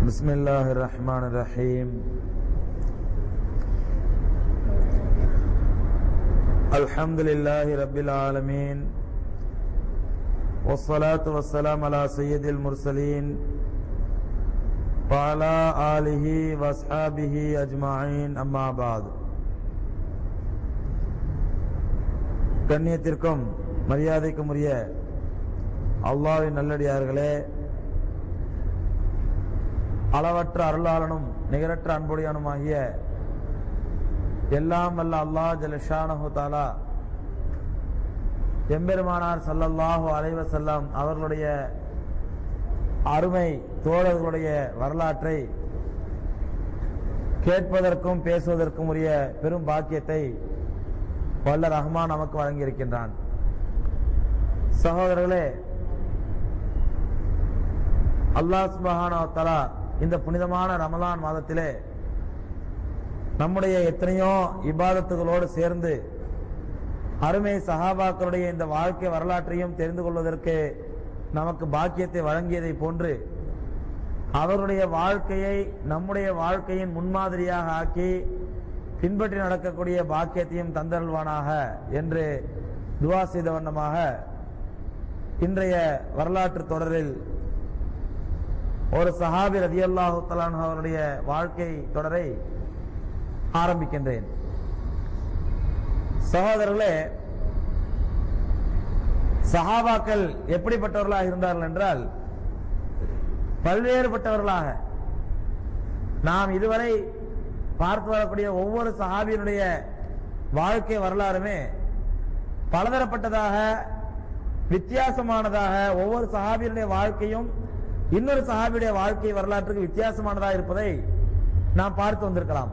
بسم الله الرحمن الرحيم الحمد لله رب العالمين والصلاة والسلام على سيد المرسلين وعلى آله واصحابه أجمعين أما بعد கண்ணியத்திற்கும் மரியாதைக்கும் உரிய அல்லாவின் நல்லடியார்களே அளவற்ற அருளாளனும் நிகரற்ற அன்புடையனுமாகிய எல்லாம் வல்ல அல்லாஹ் ஜலஷானஹு தாலா எம்பெருமானார் சல்லல்லாஹு அலைவசல்லாம் அவர்களுடைய அருமை தோழர்களுடைய வரலாற்றை கேட்பதற்கும் பேசுவதற்கும் உரிய பெரும் பாக்கியத்தை வல்ல ரஹ்மான் நமக்கு வழங்கியிருக்கின்றான் சகோதரர்களே அல்லாஹ் சுபஹானா தலா இந்த புனிதமான ரமலான் மாதத்திலே நம்முடைய எத்தனையோ இபாதத்துகளோடு சேர்ந்து அருமை சஹாபாக்களுடைய இந்த வாழ்க்கை வரலாற்றையும் தெரிந்து கொள்வதற்கு நமக்கு பாக்கியத்தை வழங்கியதை போன்று அவருடைய வாழ்க்கையை நம்முடைய வாழ்க்கையின் முன்மாதிரியாக ஆக்கி பின்பற்றி நடக்கக்கூடிய பாக்கியத்தையும் தந்தருள்வானாக என்று துவா செய்த வண்ணமாக இன்றைய வரலாற்று தொடரில் ஒரு சஹாபி ரதி அல்லாஹு அவருடைய வாழ்க்கை தொடரை ஆரம்பிக்கின்றேன் சகோதரர்களே சஹாபாக்கள் எப்படிப்பட்டவர்களாக இருந்தார்கள் என்றால் பல்வேறுபட்டவர்களாக நாம் இதுவரை பார்த்து வரக்கூடிய ஒவ்வொரு சஹாபியினுடைய வாழ்க்கை வரலாறுமே பலதரப்பட்டதாக வித்தியாசமானதாக ஒவ்வொரு சஹாபியினுடைய வாழ்க்கையும் இன்னொரு சஹாபியுடைய வாழ்க்கை வரலாற்றுக்கு வித்தியாசமானதாக இருப்பதை நாம் பார்த்து வந்திருக்கலாம்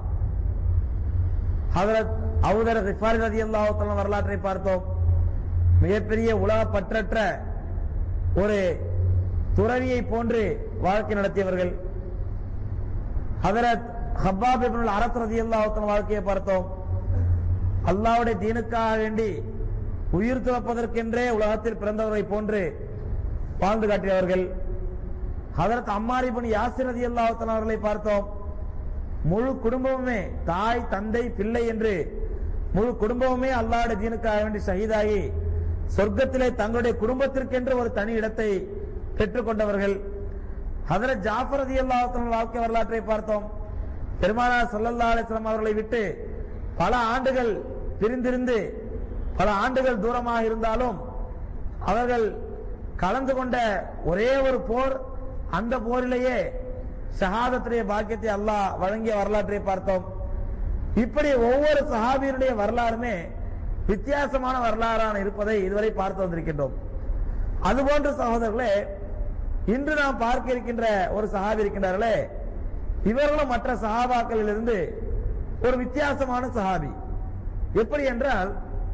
ஹதரத் அவுதர் ரிஃபாரி ரதி அல்லாஹ் வரலாற்றை பார்த்தோம் மிகப்பெரிய உலக பற்றற்ற ஒரு துறவியை போன்று வாழ்க்கை நடத்தியவர்கள் ஹதரத் ஹப்பாப் இப்னுல் அரத் ரதி அல்லாஹ் வாழ்க்கையை பார்த்தோம் அல்லாவுடைய தீனுக்காக வேண்டி உயிர் துறப்பதற்கென்றே உலகத்தில் பிறந்தவரை போன்று வாழ்ந்து காட்டியவர்கள் ஹதரத் அம்மாரிபன் யாசிர் ரதி அல்லாஹ் அவர்களை பார்த்தோம் முழு குடும்பமுமே தாய் தந்தை பிள்ளை என்று முழு குடும்பமுமே அல்லாட தீனுக்காக வேண்டி ஷஹீதாகி சொர்க்கத்திலே தங்களுடைய குடும்பத்திற்கென்று ஒரு தனி இடத்தை பெற்றுக்கொண்டவர்கள் ஹதரத் ஜாஃபர் ரதி அல்லாஹ் வாழ்க்கை வரலாற்றை பார்த்தோம் பெருமானார் சல்லல்லா அலிஸ்லாம் அவர்களை விட்டு பல ஆண்டுகள் பிரிந்திருந்து பல ஆண்டுகள் தூரமாக இருந்தாலும் அவர்கள் கலந்து கொண்ட ஒரே ஒரு போர் அந்த போரிலேயே ஷஹாதத்துடைய பாக்கியத்தை அல்லாஹ் வழங்கிய வரலாற்றை பார்த்தோம் இப்படி ஒவ்வொரு சஹாபியினுடைய வரலாறுமே வித்தியாசமான வரலாறான இருப்பதை இதுவரை பார்த்து வந்திருக்கின்றோம் அதுபோன்ற சகோதரர்களே இன்று நாம் பார்க்க இருக்கின்ற ஒரு சஹாபி இருக்கின்றார்களே இவர்களும் மற்ற சஹாபாக்களில் இருந்து ஒரு வித்தியாசமான சஹாபி எப்படி என்றால்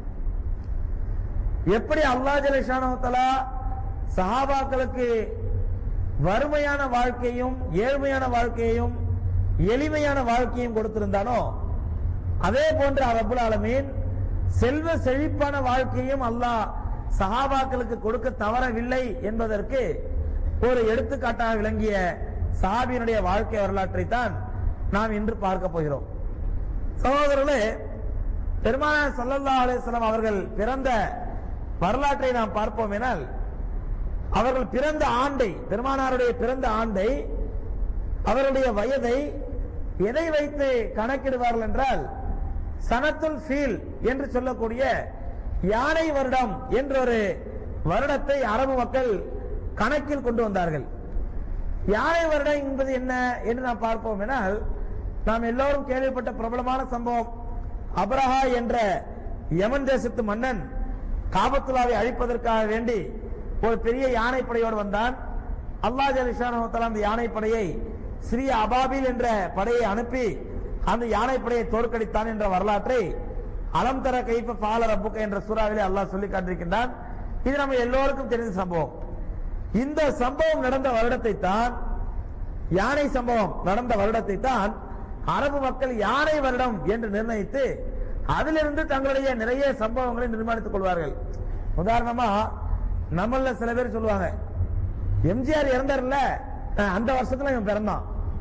எப்படி அல்லா ஜலிஷானத்தலா சஹாபாக்களுக்கு வறுமையான வாழ்க்கையும் ஏழ்மையான வாழ்க்கையையும் எளிமையான வாழ்க்கையும் கொடுத்திருந்தானோ அதே போன்று ரபுல் ஆலமீன் செல்வ செழிப்பான வாழ்க்கையும் அல்லாஹ் சஹாபாக்களுக்கு கொடுக்க தவறவில்லை என்பதற்கு ஒரு எடுத்துக்காட்டாக விளங்கிய சஹாபியினுடைய வாழ்க்கை வரலாற்றை தான் நாம் இன்று பார்க்க போகிறோம் சகோதரர்களே பெருமானார் சல்லல்லா அலிஸ்லாம் அவர்கள் பிறந்த வரலாற்றை நாம் பார்ப்போம் எனால் அவர்கள் பிறந்த ஆண்டை பெருமானாருடைய பிறந்த ஆண்டை அவருடைய வயதை எதை வைத்து கணக்கிடுவார்கள் என்றால் சனத்துல் ஃபீல் என்று சொல்லக்கூடிய யானை வருடம் என்ற ஒரு வருடத்தை அரபு மக்கள் கணக்கில் கொண்டு வந்தார்கள் யானை வருடம் என்பது என்ன என்று நாம் பார்ப்போம் எனால் நாம் எல்லோரும் கேள்விப்பட்ட பிரபலமான சம்பவம் அபரஹா என்ற யமன் தேசத்து மன்னன் காபத்துலாவை அழிப்பதற்காக வேண்டி ஒரு பெரிய யானைப்படையோடு வந்தான் அல்லா ஜலிஷான அந்த யானைப்படையை ஸ்ரீ அபாபில் என்ற படையை அனுப்பி அந்த யானைப்படையை தோற்கடித்தான் என்ற வரலாற்றை அலம் தர கைப்ப பால ரப்புக்க என்ற சூறாவிலே அல்லாஹ் சொல்லி காட்டிருக்கின்றான் இது நம்ம எல்லோருக்கும் தெரிந்த சம்பவம் இந்த சம்பவம் நடந்த வருடத்தை தான் யானை சம்பவம் நடந்த வருடத்தை தான் அரபு மக்கள் யானை வருடம் என்று நிர்ணயித்து அதிலிருந்து தங்களுடைய நிறைய சம்பவங்களை நிர்மாணித்துக் கொள்வார்கள் உதாரணமா நம்மள சில பேர் சொல்லுவாங்க எம்ஜிஆர் இறந்தார்ல அஹ், அந்த வருஷத்துல இவன் பிறந்தான்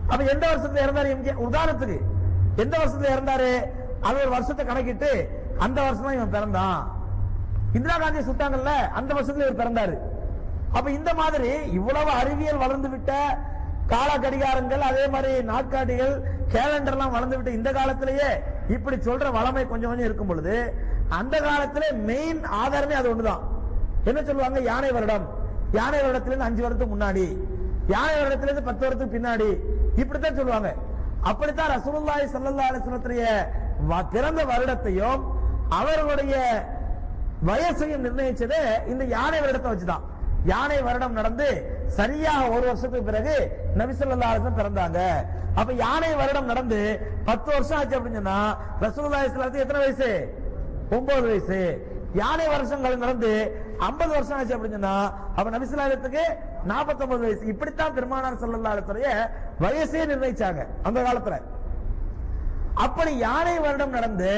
அப்ப எந்த வருஷத்துல இறந்தாரு எம்ஜிஆர் உதாரணத்துக்கு எந்த வருஷத்துல இறந்தாரு அது ஒரு வருஷத்தை கணக்கிட்டு அந்த வருஷம் தான் இவன் பிறந்தான் இந்திரா காந்தி சுட்டாங்கல்ல அந்த வருஷத்துல இவர் பிறந்தாரு அப்ப இந்த மாதிரி இவ்வளவு அறிவியல் வளர்ந்து விட்ட கால கடிகாரங்கள் அதே மாதிரி நாட்காட்டிகள் கேலண்டர் எல்லாம் வளர்ந்து விட்ட இந்த காலத்திலேயே இப்படி சொல்ற வளமை கொஞ்சம் கொஞ்சம் இருக்கும் பொழுது அந்த காலத்துல மெயின் ஆதாரமே அது ஒண்ணுதான் என்ன சொல்லுவாங்க யானை வருடம் யானை வருடத்திலிருந்து அஞ்சு வருடத்துக்கு முன்னாடி யானை வருடத்திலிருந்து பத்து வருடத்துக்கு பின்னாடி இப்படித்தான் சொல்லுவாங்க அப்படித்தான் ரசூலுல்லாஹி ஸல்லல்லாஹு அலைஹி வஸல்லத்துடைய வ- பிறந்த வருடத்தையும் அவர்களுடைய வயசையும் நிர்ணயிச்சது இந்த யானை வருடத்தை வச்சுதான் யானை வருடம் நடந்து சரியாக ஒரு வருஷத்துக்கு பிறகு நபிசல்லா அலிஸ்லாம் பிறந்தாங்க அப்ப யானை வருடம் நடந்து பத்து வருஷம் ஆச்சு அப்படின்னு சொன்னா ரசூலுல்லாஹி ஸல்லல்லாஹு எத்தனை வயசு ஒன்பது வயசு யானை வருஷங்கள் நடந்து 50 வருஷம் ஆச்சு அப்படின்னு சொன்னா அப்ப நபிசுல்லாத்துக்கு 49 வயசு இப்படித்தான் பெருமானார் ஸல்லல்லாஹு அலைஹி வஸல்லம் வயசே நிர்ணயிச்சாங்க அந்த காலத்துல அப்படி யானை வருடம் நடந்து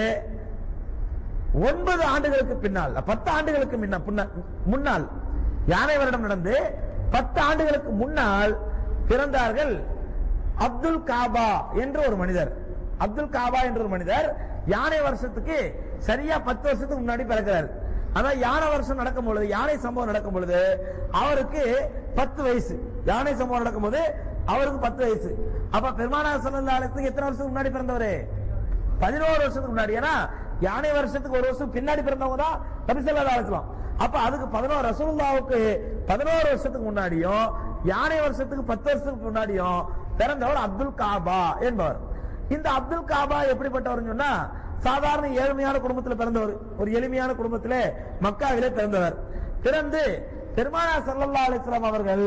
ஒன்பது ஆண்டுகளுக்கு பின்னால் பத்து ஆண்டுகளுக்கு முன்ன- பின்ன- முன்னால் யானை வருடம் நடந்து பத்து ஆண்டுகளுக்கு முன்னால் பிறந்தார்கள் அப்துல் காபா என்ற ஒரு மனிதர் அப்துல் காபா என்ற ஒரு மனிதர் யானை வருஷத்துக்கு சரியா பத்து வருஷத்துக்கு முன்னாடி பிறக்கிறார் அதான் யானை வருஷம் நடக்கும் பொழுது யானை சம்பவம் நடக்கும் பொழுது அவருக்கு பத்து வயசு யானை சம்பவம் நடக்கும் போது அவருக்கு பத்து வயசு அப்ப பெருமானார் ஸல்லல்லாஹு அலைஹி வஸல்லம் எத்தனை வருஷத்துக்கு முன்னாடி பிறந்தவரு பதினோரு வருஷத்துக்கு முன்னாடி ஏன்னா யானை வருஷத்துக்கு ஒரு வருஷம் பின்னாடி பிறந்தவங்க தான் நபிசல்லா அலிஸ்லாம் அப்ப அதுக்கு பதினோரு ரசூலுல்லாவுக்கு பதினோரு வருஷத்துக்கு முன்னாடியும் யானை வருஷத்துக்கு பத்து வருஷத்துக்கு முன்னாடியும் பிறந்தவர் அப்துல் காபா என்பவர் இந்த அப்துல் காபா எப்படிப்பட்டவர் சொன்னா சாதாரண ஏழ்மையான குடும்பத்தில் பிறந்தவர் ஒரு எளிமையான குடும்பத்திலே மக்காவிலே பிறந்தவர் பிறந்து பெருமானா ஸல்லல்லாஹு அலைஹி வஸல்லம் அவர்கள்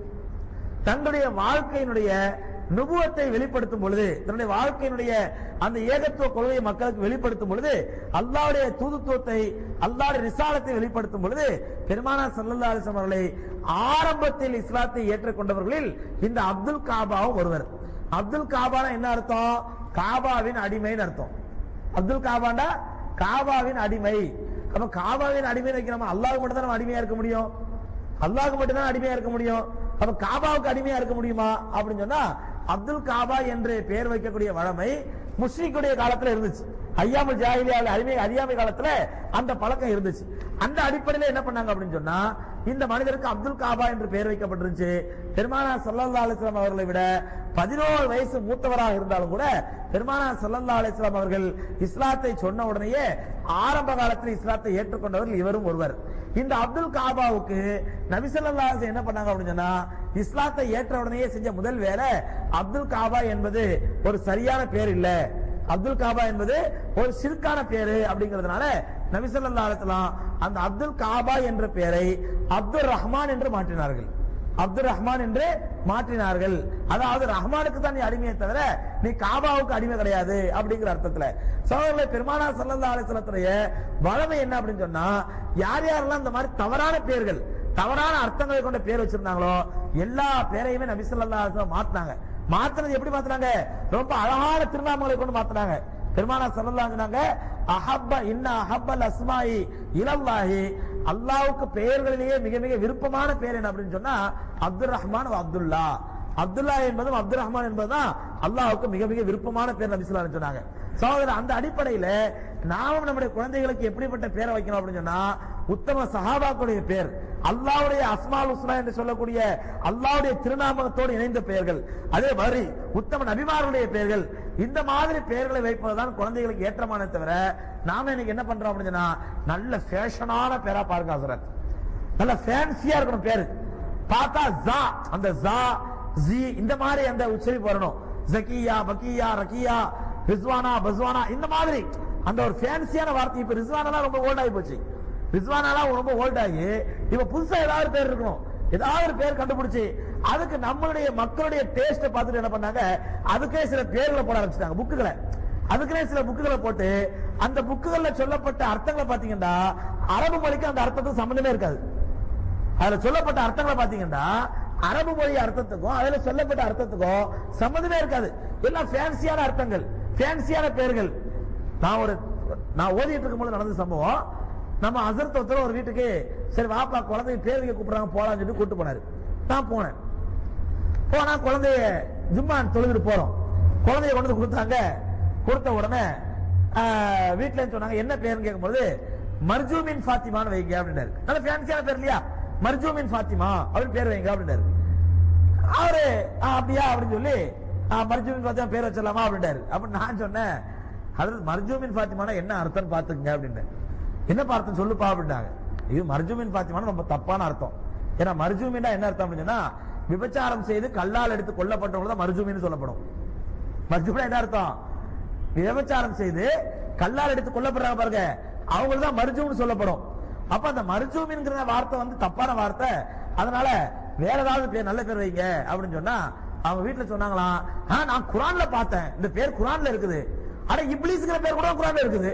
தன்னுடைய வாழ்க்கையினுடைய நுபுவத்தை வெளிப்படுத்தும் பொழுது தன்னுடைய வாழ்க்கையினுடைய அந்த ஏகத்துவ கொள்கையை மக்களுக்கு வெளிப்படுத்தும் பொழுது அல்லாஹ்வுடைய தூதுத்துவத்தை அல்லாஹ்வுடைய ரிசாலத்தை வெளிப்படுத்தும் பொழுது பெருமானார் ஸல்லல்லாஹு அலைஹி வஸல்லம் அவர்களை ஆரம்பத்தில் இஸ்லாத்தை ஏற்றுக்கொண்டவர்களில் இந்த அப்துல் காபாவும் ஒருவர் அப்துல் காபானா என்ன அர்த்தம் காபாவின் அடிமைன்னு அர்த்தம் அப்துல் காபாண்டா காபாவின் அடிமை அப்ப காபாவின் அடிமை வைக்கிறோமா அல்லாஹ் மட்டும் தான் நம்ம அடிமையா இருக்க முடியும் அல்லாஹ்க்கு மட்டும் தான் அடிமையா இருக்க முடியும் அப்ப காபாவுக்கு அடிமையா இருக்க முடியுமா அப்படின்னு சொன்னா அப்துல் காபா என்று பெயர் வைக்கக்கூடிய வழமை முஸ்லிக்குடைய காலத்துல இருந்துச்சு ஐயாமல் ஜாகிலியாவில் அடிமை அறியாமை காலத்துல அந்த பழக்கம் இருந்துச்சு அந்த அடிப்படையில என்ன பண்ணாங்க அப்படின்னு சொன்னா இந்த மனிதருக்கு அப்துல் காபா என்று பெயர் வைக்கப்பட்டிருந்துச்சு பெருமானா சல்லல்லா அலிஸ்லாம் அவர்களை விட பதினோரு வயசு மூத்தவராக இருந்தாலும் கூட பெருமானா சல்லல்லா அலிஸ்லாம் அவர்கள் இஸ்லாத்தை சொன்ன உடனேயே ஆரம்ப காலத்தில் இஸ்லாத்தை ஏற்றுக்கொண்டவர்கள் இவரும் ஒருவர் இந்த அப்துல் காபாவுக்கு நபிசல்லா என்ன பண்ணாங்க அப்படின்னு சொன்னா இஸ்லாத்தை ஏற்ற உடனேயே செஞ்ச முதல் வேலை அப்துல் காபா என்பது ஒரு சரியான பேர் இல்ல அப்துல் காபா என்பது ஒரு சிறுக்கான பேரு அப்படிங்கிறதுனால நபிசல்லா அலிஸ்லாம் அந்த அப்துல் காபா என்ற பெயரை அப்துல் ரஹ்மான் என்று மாற்றினார்கள் அப்துல் ரஹ்மான் என்று மாற்றினார்கள் அதாவது ரஹ்மானுக்கு தான் நீ அடிமையை தவிர நீ காபாவுக்கு அடிமை கிடையாது அப்படிங்கிற அர்த்தத்துல சோதரர்களை பெருமானா சல்லல்லா அலிஸ்லத்துடைய வளமை என்ன அப்படின்னு சொன்னா யார் யாரெல்லாம் இந்த மாதிரி தவறான பேர்கள் தவறான அர்த்தங்களை கொண்ட பேர் வச்சிருந்தாங்களோ எல்லா பேரையுமே நபி ஸல்லல்லாஹு அலைஹி வஸல்லம் மாத்தினாங்க மாத்தினது எப்படி மாத்தினாங்க ரொம்ப அழகான திருநாமங்களை கொண்டு மாத்தினாங்க பெருமானா ஸல்லல்லாஹு சொன்னாங்க அஹப்ப இன்ன அஹப்பல் அஸ்மாஇ இலல்லாஹி அல்லாஹ்வுக்கு பெயர்களிலேயே மிக மிக விருப்பமான பேர் என்ன அப்படின்னு சொன்னா அப்துல் ரஹ்மான் வ அப்துல்லா அப்துல்லா என்பதும் அப்துல் ரஹ்மான் என்பதும் அல்லாஹ்வுக்கு மிக மிக விருப்பமான பேர் நபி ஸல்லல்லாஹு அலைஹி சொன்னாங்க சகோதரர் அந்த அடிப்படையில நாமும் நம்முடைய குழந்தைகளுக்கு எப்படிப்பட்ட பேரை வைக்கணும் அப்படின்னு சொன்னா உத்தம சஹாபாக்களுடைய பேர் அல்லாஹ்வுடைய அஸ்மால் உஸ்னா என்று சொல்லக்கூடிய அல்லாஹ்வுடைய திருநாமத்தோடு இணைந்த பெயர்கள் அதே மாதிரி உத்தம நபிமார்களுடைய பெயர்கள் இந்த மாதிரி பெயர்களை வைப்பதுதான் குழந்தைகளுக்கு ஏற்றமான தவிர நாம இன்னைக்கு என்ன பண்றோம் அப்படின்னு சொன்னா நல்ல ஃபேஷனான பேரா பாருங்க ஹசரத் நல்ல ஃபேன்சியா இருக்கணும் பேரு பார்த்தா ஜா அந்த ஜா ஜி இந்த மாதிரி அந்த உச்சரிப்பு வரணும் ஜக்கியா பக்கியா ரக்கியா ரிஸ்வானா பஸ்வானா இந்த மாதிரி அந்த ஒரு ஃபேன்சியான வார்த்தை இப்ப ரிஸ்வானா ரொம்ப ஓல்ட் ஆகி போச்சு ரிஸ்வானா ரொம்ப ஓல்ட் ஆகி இப்ப புதுசா ஏதாவது ஒரு பேர் இருக்கணும் ஏதாவது ஒரு பேர் கண்டுபிடிச்சு அதுக்கு நம்மளுடைய மக்களுடைய டேஸ்ட பார்த்துட்டு என்ன பண்ணாங்க அதுக்கே சில பேர்களை போட ஆரம்பிச்சிட்டாங்க புக்குகளை அதுக்குன்னே சில புக்குகளை போட்டு அந்த புக்குகள்ல சொல்லப்பட்ட அர்த்தங்களை பாத்தீங்கன்னா அரபு மொழிக்கு அந்த அர்த்தத்துக்கு சம்பந்தமே இருக்காது அதுல சொல்லப்பட்ட அர்த்தங்களை பாத்தீங்கன்னா அரபு மொழி அர்த்தத்துக்கும் அதுல சொல்லப்பட்ட அர்த்தத்துக்கும் சம்மந்தமே இருக்காது எல்லாம் ஃபேன்சியான அர்த்தங்கள் ஃபேன்சியான பெயர்கள் நான் ஒரு நான் ஓதிட்டு இருக்கும்போது நடந்த சம்பவம் நம்ம அசர்த் ஒருத்தர் ஒரு வீட்டுக்கு சரி வாப்பா குழந்தைய பேர் வைக்க கூப்பிடுறாங்க போலாம்னு சொல்லி கூட்டு போனாரு நான் போனேன் போனா குழந்தைய ஜும்மா தொழுதுட்டு போறோம் குழந்தைய கொண்டு வந்து கொடுத்தாங்க கொடுத்த உடனே ஆஹ், வீட்டுல இருந்து சொன்னாங்க என்ன பேருன்னு கேட்கும்போது மர்ஜூமின் ஃபாத்திமான்னு வைங்க அப்படின்னாரு நல்ல ஃபேன்சியான பேர் இல்லையா மர்ஜூமின் ஃபாத்திமா அப்படின்னு பேர் வைங்க அப்படின்னாரு அவரு "ஆ, அப்படியா அப்படின்னு சொல்லி "ஆ, மர்ஜூமின் ஃபாத்திமா பேர் வச்சிடலாமா அப்படின்றாரு அப்ப நான் சொன்னேன் அதாவது மர்ஜூமின் ஃபாத்திமானா என்ன அர்த்தம் பாத்துக்கங்க அப்படின்னு என்ன அர்த்தம் சொல்லுப்பா அப்படின்னாங்க இது மர்ஜூமின் ஃபாத்திமானா ரொம்ப தப்பான அர்த்தம் ஏன்னா மர்ஜூமின்னா என்ன அர்த்தம் அப்படின்னு சொன்னா விபச்சாரம் செய்து கல்லால் எடுத்து கொல்லப்பட்டவங்க தான் மர்ஜூமின்னு சொல்லப்படும் மர்ஜூமினா என்ன அர்த்தம் விபச்சாரம் செய்து கல்லால் எடுத்து கொல்லப்படுறாங்க பாருங்க அவங்களுக்கு தான் மர்ஜூம்னு சொல்லப்படும் அப்ப அந்த மர்ஜூமின்ங்கிற வார்த்தை வந்து தப்பான வார்த்தை அதனால வேற ஏதாவது பேர் நல்ல பேர் வைங்க அப்படின்னு சொன்னா அவங்க வீட்டுல சொன்னாங்களாம் "ஆ, நான் குரான்ல பார்த்தேன் இந்த பேர் குரான்ல இருக்குது அட இப்ளீஸ்ங்கிற பேர் கூட குரான்ல இருக்குது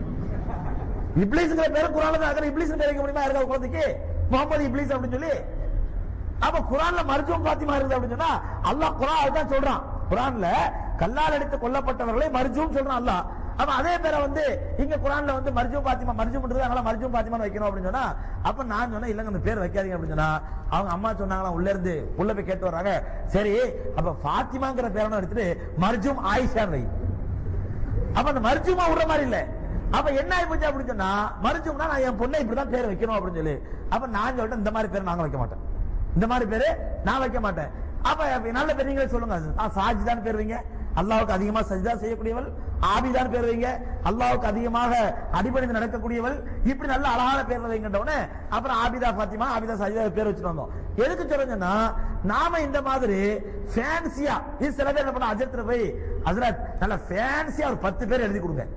இப்ளீஸ்ங்கிற பேர் குரான்ல தான் இருக்கிற இப்ளீஸ் பேர் வைக்க முடியுமா இருக்க குழந்தைக்கு முகமது இப்ளீஸ் அப்படின்னு சொல்லி அப்ப குரான்ல மருத்துவம் பாத்திமா இருக்குது அப்படின்னு சொன்னா அல்லாஹ் குரான் அதுதான் சொல்றான் குரான்ல கல்லால் எடுத்து கொல்லப்பட்டவர்களை மருஜும் சொல்றான் அல்லாஹ் அப்ப அதே பேரை வந்து இங்க குரான்ல வந்து மர்ஜூம் பாத்திமா மர்ஜூம் பண்றது அதனால மர்ஜூம் பாத்திமா வைக்கணும் அப்படின்னு சொன்னா அப்ப நான் சொன்னேன் இல்லங்க அந்த பேர் வைக்காதீங்க அப்படின்னு சொன்னா அவங்க அம்மா சொன்னாங்களா உள்ள இருந்து உள்ள போய் கேட்டு வர்றாங்க சரி அப்ப ஃபாத்திமாங்கிற பேரை எடுத்துட்டு மர்ஜூம் ஆயிஷா வை அப்ப அந்த மருத்துவமா விடுற மாதிரி இல்ல அப்ப என்ன ஆகி போச்சு அப்படின்னு சொன்னா மருத்துவம்னா நான் என் பொண்ணை இப்படிதான் பேர் வைக்கணும் அப்படின்னு சொல்லி அப்ப நான் சொல்லிட்டேன் இந்த மாதிரி பேர் நாங்க வைக்க மாட்டேன் இந்த மாதிரி பேரு நான் வைக்க மாட்டேன் அப்ப அப்ப நல்ல பேர் நீங்களே சொல்லுங்க ஆ, சாஜிதான் பேர் வைங்க அல்லாவுக்கு அதிகமா சஜிதா செய்யக்கூடியவள் ஆபிதான் பேர் வைங்க அல்லாவுக்கு அதிகமாக அடிபணிந்து நடக்கக்கூடியவள் இப்படி நல்ல அழகான பேர் வைங்கன்ற உடனே அப்புறம் ஆபிதா பாத்திமா ஆபிதா சஜிதா பேர் வச்சுட்டு வந்தோம் எதுக்கு சொல்றேன்னா நாம இந்த மாதிரி ஃபேன்சியா இது சில பேர் என்ன பண்ண அஜரத்துல போய் அஜரத் நல்ல ஃபேன்சியா ஒரு பத்து பேர் எழுதி கொடுங்க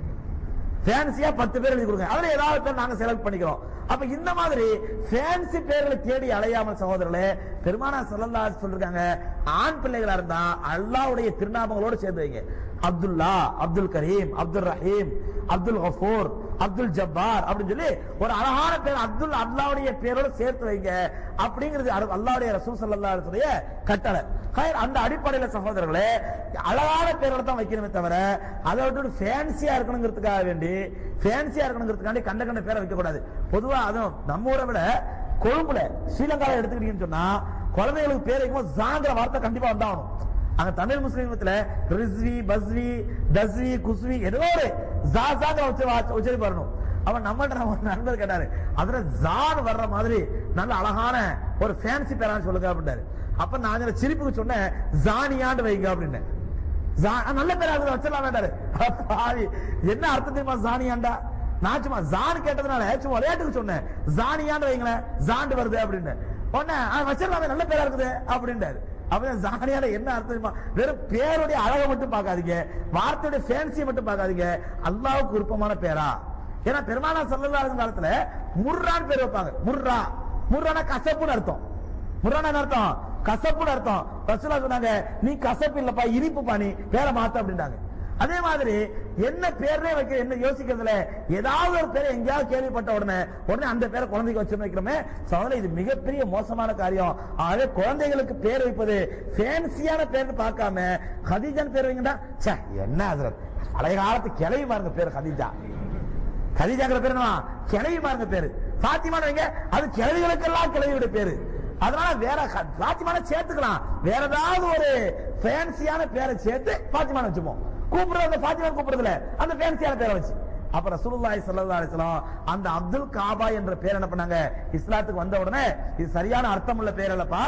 ஃபேன்சியா பத்து பேர் எழுதி கொடுங்க அதுல ஏதாவது பேர் நாங்க செலக்ட் பண்ணிக்கிறோம் அப்ப இந்த மாதிரி ஃபேன்சி பேர்களை தேடி அலையாமல் சகோதரர்களே பெருமானா சொல்லல்லா சொல்லிருக்காங்க ஆண் பிள்ளைகளா இருந்தா அல்லாஹ்வுடைய திருநாமங்களோட சேர்ந்து வைங்க அப்துல்லா அப்துல் கரீம் அப்துல் ரஹீம் அப்துல் கஃபூர் அப்துல் ஜப்பார் அப்படின்னு சொல்லி ஒரு அழகான பேர் அப்துல் அல்லாவுடைய பேரோட சேர்த்து வைங்க அப்படிங்கிறது அரு- அல்லாஹ்வுடைய ரசூல் ஸல்லல்லாஹு அலைஹி வஸல்லம் கட்டளை ஹைர், அந்த அடிப்படையில சகோதரர்களே அழகான பேரோட தான் வைக்கணுமே தவிர அதை விட்டு ஃபேன்சியா இருக்கணுங்கிறதுக்காக வேண்டி ஃபேன்சியா இருக்கணுங்கிறதுக்காண்டி கண்ட கண்ட பேரை வைக்க கூடாது பொதுவா அதுவும் நம்ம ஊரை விட கொழும்புல ஸ்ரீலங்கால எடுத்துக்கிட்டீங்கன்னு சொன்னா குழந்தைகளுக்கு பேர் வைக்கும்போது ஜாங்கிற வார்த்தை கண்டிப்பா வந்தாகணும் அங்க தமிழ் முஸ்லீமத்துல ரிஸ்வி பஸ்வி தஸ்வி குஸ்வி ஏதோ ஒரு ஜா ஜாங்கிற உச்ச உச்சரிப்பு வரணும் அவன் நம்மள்ட்ட நம்ம ஒரு நண்பர் கேட்டாரு அதுல ஜான் வர்ற மாதிரி நல்ல அழகான ஒரு ஃபேன்சி பேரான்னு சொல்லுங்க அப்படின்னாரு அப்ப நான் அதுல சிரிப்புக்கு சொன்னேன் ஜானியாண்டு வைங்க அப்படின்னு ஜா- நல்ல பேரா அதுல வச்சிடலாம் வேண்டாரு அட பாவி என்ன அர்த்தம் தெரியுமா ஜானியாண்டா நான் சும்மா ஜான் கேட்டதுனால சும்மா விளையாட்டுக்கு சொன்னேன் ஜானியாண்டு வைங்களேன் ஜாண்டு வருது அப்படின்னு உடனே "ஆ, வச்சிடலாமே நல்ல பேரா இருக்குது அப்படின்றாரு அப்ப ஜானியால என்ன அர்த்தம் தெரியுமா வெறும் பேருடைய அழகை மட்டும் பார்க்காதீங்க வார்த்தையுடைய ஃபேன்சியை மட்டும் பார்க்காதீங்க அல்லாவுக்கு விருப்பமான பேரா ஏன்னா பெருமானா சல்லல்லாஹு அலைஹி காலத்துல முர்ரான்னு பேர் வைப்பாங்க முர்ரா முர்ரானா கசப்புன்னு அர்த்தம் முர்ரானா என்ன அர்த்தம் கசப்புன்னு அர்த்தம் ரசூலா சொன்னாங்க நீ கசப்பு இல்லப்பா இனிப்புப்பா நீ பேரை மாத்த அப்படின்னாங்க அதே மாதிரி என்ன பேர்னே வைக்க என்ன யோசிக்கிறதுல ஏதாவது ஒரு பேரை எங்கேயாவது கேள்விப்பட்ட உடனே உடனே அந்த பேரை குழந்தைக்கு வச்சு வைக்கிறோமே சோதனை இது மிகப்பெரிய மோசமான காரியம் ஆகவே குழந்தைகளுக்கு பேர் வைப்பது ஃபேன்சியான பேர்னு பார்க்காம ஹதீஜான்னு பேர் வைங்கடா ச்சே என்ன ஹசரத் பழைய காலத்து கிளவி பாருங்க பேர் ஹதீஜா கதீஜாங்கிற பேர் என்னவா கிளவி பாருங்க பேரு பாத்திமான வைங்க அது கிளவிகளுக்கெல்லாம் கிளவியோட பேரு அதனால வேற க- பாத்திமான சேர்த்துக்கலாம் வேற ஏதாவது ஒரு ஃபேன்சியான பேரை சேர்த்து பாத்திமான வச்சுப்போம் கூப்பிடுறது அந்த பாத்திமா கூப்பிடுறதுல அந்த ஃபேன்சியான பேரை வச்சு அப்ப ரசூலுல்லாஹி ஸல்லல்லாஹு அலைஹி வஸல்லம் அந்த அப்துல் காபா என்ற பேர் என்ன பண்ணாங்க இஸ்லாத்துக்கு வந்த உடனே இது சரியான அர்த்தம் உள்ள பேர் அல்லப்பா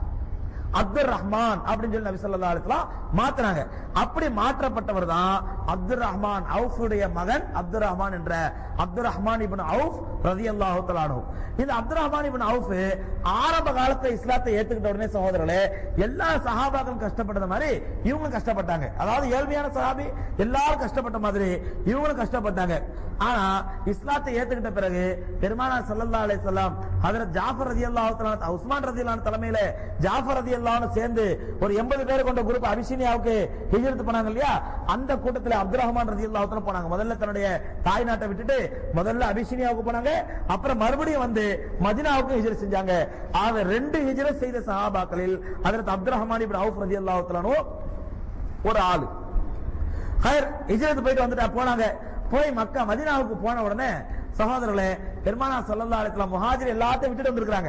அப்துல் ரஹ்மான் அப்படின்னு சொல்லி நபி ஸல்லல்லாஹு அலைஹி வஸல்லம் மாத்துறாங்க அப்படி மாற்றப்பட்டவர் தான் அப்துல் ரஹ்மான் அவுஃபுடைய மகன் அப்துல் ரஹ்மான் என்ற அப்துல் ரஹ்மான் இப்னு அவுஃப் ரலியல்லாஹு தஆலா அன்ஹு இந்த அப்துல் ரஹ்மான் இப்னு அவுஃப் ஆரம்ப காலத்துல இஸ்லாத்தை ஏத்துக்கிட்ட உடனே சகோதரர்களே எல்லா சஹாபாக்களும் கஷ்டப்பட்டத மாதிரி இவங்களும் கஷ்டப்பட்டாங்க அதாவது ஏழ்மையான சஹாபி எல்லாரும் கஷ்டப்பட்ட மாதிரி இவங்களும் கஷ்டப்பட்டாங்க ஆனா இஸ்லாத்தை ஏத்துக்கிட்ட பிறகு பெருமானார் ஸல்லல்லாஹு அலைஹி வஸல்லம் ஹஜரத் ஜாஃபர் ரலியல்லாஹு தஆலா உஸ்மான் ரலியல்லாஹு தலைமையில ஜாஃபர் ரலியல்லாஹு சேர்ந்து ஒரு 80 பேர் கொண்ட குரூப் அபிஷினியாவுக்கு ஹிஜ்ரத் பண்ணாங்க இல்லையா அந்த கூட்டத்துல அப்துல் ரஹ்மான் ரலியல்லாஹு தஆலா போனாங்க முதல்ல தன்னுடைய தாய் நாட்டை விட்டுட்டு முதல்ல அபிஷினியாவுக்கு போனாங்க அப்புறம் மறுபடியும் வந்து மதீனாவுக்கு ஹிஜ்ரத் செஞ்சாங்க ஆக ரெண்டு ஹிஜ்ரத் செய்த சஹாபாக்களில் Hazrat Abdul Rahman ibn Awf ரலியல்லாஹு தஆலா ஒரு ஆளு ஹயர் ஹிஜ்ரத் போயிட்டு வந்துட்டா போனாங்க போய் மக்கா மதீனாவுக்கு போன உடனே சகோதரர்களே பெருமானா ஸல்லல்லாஹு அலைஹி வஸல்லம் முஹாஜிர் எல்லாத்தையும் விட்டுட்டு வந்திருக்காங்க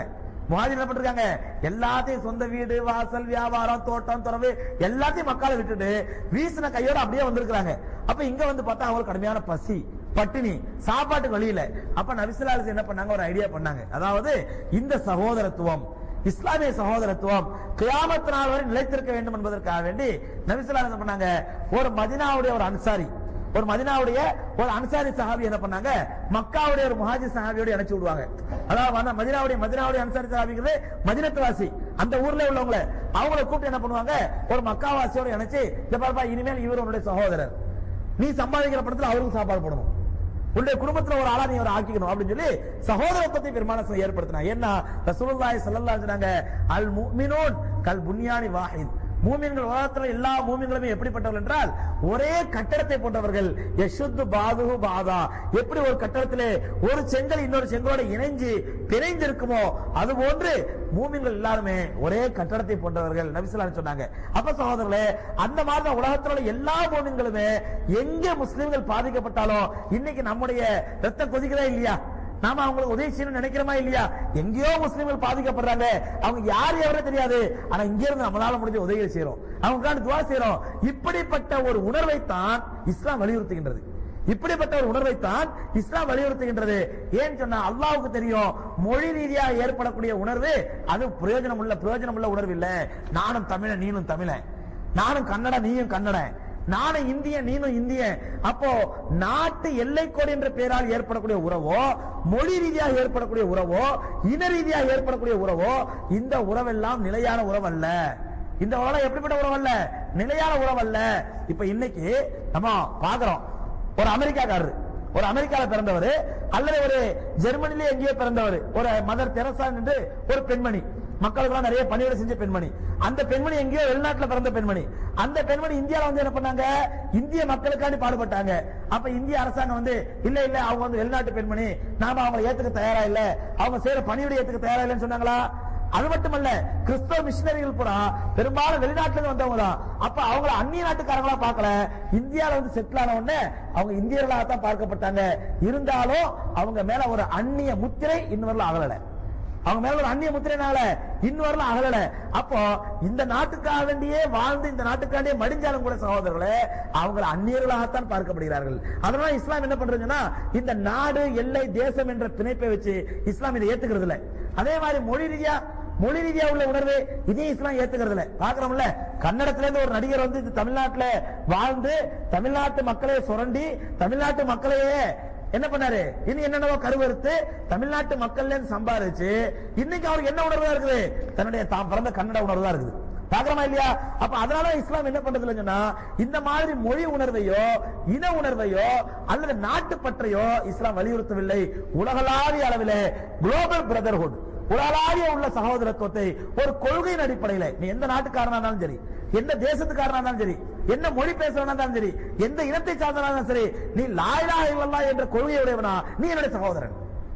முஹாஜிர் என்ன பண்ணிருக்காங்க எல்லாத்தையும் சொந்த வீடு வாசல் வியாபாரம் தோட்டம் துறவு எல்லாத்தையும் மக்களை விட்டுட்டு வீசின கையோட அப்படியே வந்திருக்காங்க அப்ப இங்க வந்து பார்த்தா அவங்களுக்கு கடுமையான பசி பட்டினி சாப்பாட்டுக்கு வழி இல்ல அப்ப நபிசுல்லாஸ் என்ன பண்ணாங்க ஒரு ஐடியா பண்ணாங்க அதாவது இந்த சகோதரத்துவம் இஸ்லாமிய சகோதரத்துவம் கியாமத் நாள் வரை நிலைத்திருக்க வேண்டும் என்பதற்காக வேண்டி நபிசுல்லா என்ன பண்ணாங்க ஒரு மதினாவுடைய ஒரு அன்சாரி ஒரு மதினாவுடைய ஒரு அன்சாரி சஹாபி என்ன பண்ணாங்க மக்காவுடைய ஒரு முஹாஜி சஹாபியோட இணைச்சு விடுவாங்க அதாவது வந்து மதினாவுடைய மதினாவுடைய அன்சாரி சஹாபிங்கிறது மதினத்துவாசி அந்த ஊர்ல உள்ளவங்கள அவங்கள கூப்பிட்டு என்ன பண்ணுவாங்க ஒரு மக்காவாசியோட இணைச்சு இந்த பாருப்பா இனிமேல் இவர் உன்னுடைய சகோதரர் நீ சம்பாதிக்கிற படத்துல அவருக்கும் சாப்பாடு போடணும் உன்னுடைய குடும்பத்துல ஒரு ஆளா நீ ஒரு ஆக்கிக்கணும் அப்படின்னு சொல்லி சகோதரத்துவத்தை பெருமான ஏற்படுத்தினா என்ன ரசூலுல்லாஹி ஸல்லல்லாஹு அலைஹி சொன்னாங்க அல் முஃமினூன் கல் புன்யானி வாஹித் மூமின்கள் உலகத்துல எல்லா மூமின்களுமே எப்படிப்பட்டவர்கள் என்றால் ஒரே கட்டடத்தை போன்றவர்கள் யசுத்து பாதுகு பாதா எப்படி ஒரு கட்டடத்திலே ஒரு செங்கல் இன்னொரு செங்கலோட இணைஞ்சு பிணைந்து இருக்குமோ அது போன்று மூமின்கள் எல்லாருமே ஒரே கட்டடத்தை போன்றவர்கள் நபிசுல்லான்னு சொன்னாங்க அப்ப சகோதரர்களே அந்த மாதிரி தான் உலகத்துல உள்ள எல்லா மூமின்களுமே எங்க முஸ்லிம்கள் பாதிக்கப்பட்டாலும் இன்னைக்கு நம்முடைய ரத்தம் கொதிக்கிறதா இல்லையா நாம அவங்களுக்கு உதவி செய்யணும்னு நினைக்கிறோமா இல்லையா எங்கேயோ முஸ்லிம்கள் பாதிக்கப்படுறாங்க அவங்க யார் எவரே தெரியாது ஆனா இங்க இருந்து நம்மளால முடிஞ்ச உதவியை செய்யறோம் அவங்களுக்கான துவா செய்யறோம் இப்படிப்பட்ட ஒரு உணர்வை தான் இஸ்லாம் வலியுறுத்துகின்றது இப்படிப்பட்ட ஒரு உணர்வை தான் இஸ்லாம் வலியுறுத்துகின்றது ஏன் சொன்னா அல்லாவுக்கு தெரியும் மொழி ரீதியாக ஏற்படக்கூடிய உணர்வு அது பிரயோஜனம் உள்ள பிரயோஜனம் உள்ள உணர்வு இல்ல நானும் தமிழன் நீனும் தமிழன் நானும் கன்னட நீயும் கன்னடன் நானும் இந்தியன் நீனும் இந்தியன் அப்போ நாட்டு எல்லைக்கோடு என்ற பெயரால் ஏற்படக்கூடிய உறவோ மொழி ரீதியாக ஏற்படக்கூடிய உறவோ இன ரீதியாக ஏற்படக்கூடிய உறவோ இந்த உறவெல்லாம் நிலையான உறவு அல்ல இந்த உறவு எப்படிப்பட்ட உறவு அல்ல நிலையான உறவு அல்ல இப்ப இன்னைக்கு நம்ம பாக்குறோம் ஒரு அமெரிக்காக்காரர் ஒரு அமெரிக்கால பிறந்தவர் அல்லது ஒரு ஜெர்மனிலே எங்கேயோ பிறந்தவர் ஒரு மதர் தெரசா என்று ஒரு பெண்மணி மக்களுக்கு நிறைய பணிவிடை செஞ்ச பெண்மணி அந்த பெண்மணி எங்கேயோ வெளிநாட்டுல பிறந்த பெண்மணி அந்த பெண்மணி இந்தியால வந்து என்ன பண்ணாங்க இந்திய மக்களுக்காண்டி பாடுபட்டாங்க அப்ப இந்திய அரசாங்கம் வந்து இல்ல இல்ல அவங்க வந்து வெளிநாட்டு பெண்மணி நாம அவங்களை ஏத்துக்க தயாரா இல்ல அவங்க செய்யற பணிவிடை ஏத்துக்க தயாரா இல்லைன்னு சொன்னாங்களா அது மட்டுமல்ல கிறிஸ்தவ மிஷினரிகள் பூரா பெரும்பாலும் வெளிநாட்டுல இருந்து வந்தவங்க தான் அப்ப அவங்கள அந்நிய நாட்டுக்காரங்களா பார்க்கல இந்தியால வந்து செட்டில் ஆன உடனே அவங்க இந்தியர்களாக தான் பார்க்கப்பட்டாங்க இருந்தாலும் அவங்க மேல ஒரு அந்நிய முத்திரை இன்னும் அகலல அவங்க மேல ஒரு அந்நிய முத்திரைனால இன்னும் வரல அகலல அப்போ இந்த நாட்டுக்காக வேண்டியே வாழ்ந்து இந்த நாட்டுக்காண்டியே மடிஞ்சாலும் கூட சகோதரர்களே அவங்க அந்நியர்களாகத்தான் பார்க்கப்படுகிறார்கள் அதனால இஸ்லாம் என்ன பண்றதுன்னா இந்த நாடு எல்லை தேசம் என்ற பிணைப்பை வச்சு இஸ்லாம் இதை ஏத்துக்கிறது இல்ல அதே மாதிரி மொழி ரீதியா மொழி ரீதியா உள்ள உணர்வு இதையும் இஸ்லாம் ஏத்துக்கிறது இல்ல பாக்குறோம்ல கன்னடத்துல இருந்து ஒரு நடிகர் வந்து இந்த தமிழ்நாட்டுல வாழ்ந்து தமிழ்நாட்டு மக்களை சுரண்டி தமிழ்நாட்டு மக்களையே என்ன பண்ணாரு இனி என்னென்னவோ கருவறுத்து தமிழ்நாட்டு மக்கள்ல இருந்து சம்பாதிச்சு இன்னைக்கு அவருக்கு என்ன உணர்வு தான் இருக்குது தன்னுடைய தாம் பிறந்த கன்னட உணர்வு தான் இருக்குது பாக்குறோமா இல்லையா அப்ப அதனால இஸ்லாம் என்ன பண்றது சொன்னா இந்த மாதிரி மொழி உணர்வையோ இன உணர்வையோ அல்லது நாட்டு பற்றையோ இஸ்லாம் வலியுறுத்தவில்லை உலகளாவிய அளவிலே குளோபல் பிரதர்ஹுட் உலகளாவிய உள்ள சகோதரத்துவத்தை ஒரு கொள்கையின் அடிப்படையில நீ எந்த நாட்டுக்காரனா இருந்தாலும் சரி எந்த தேசத்துக்காரனா இருந்தாலும் சரி என்ன மொழி பேசுறவனா இருந்தாலும் சரி எந்த இனத்தை சார்ந்தவனா இருந்தாலும் சரி நீ லாயிலா இல்லல்லா என்ற கொள்கையுடையவனா நீ என்னுடைய சகோதரன்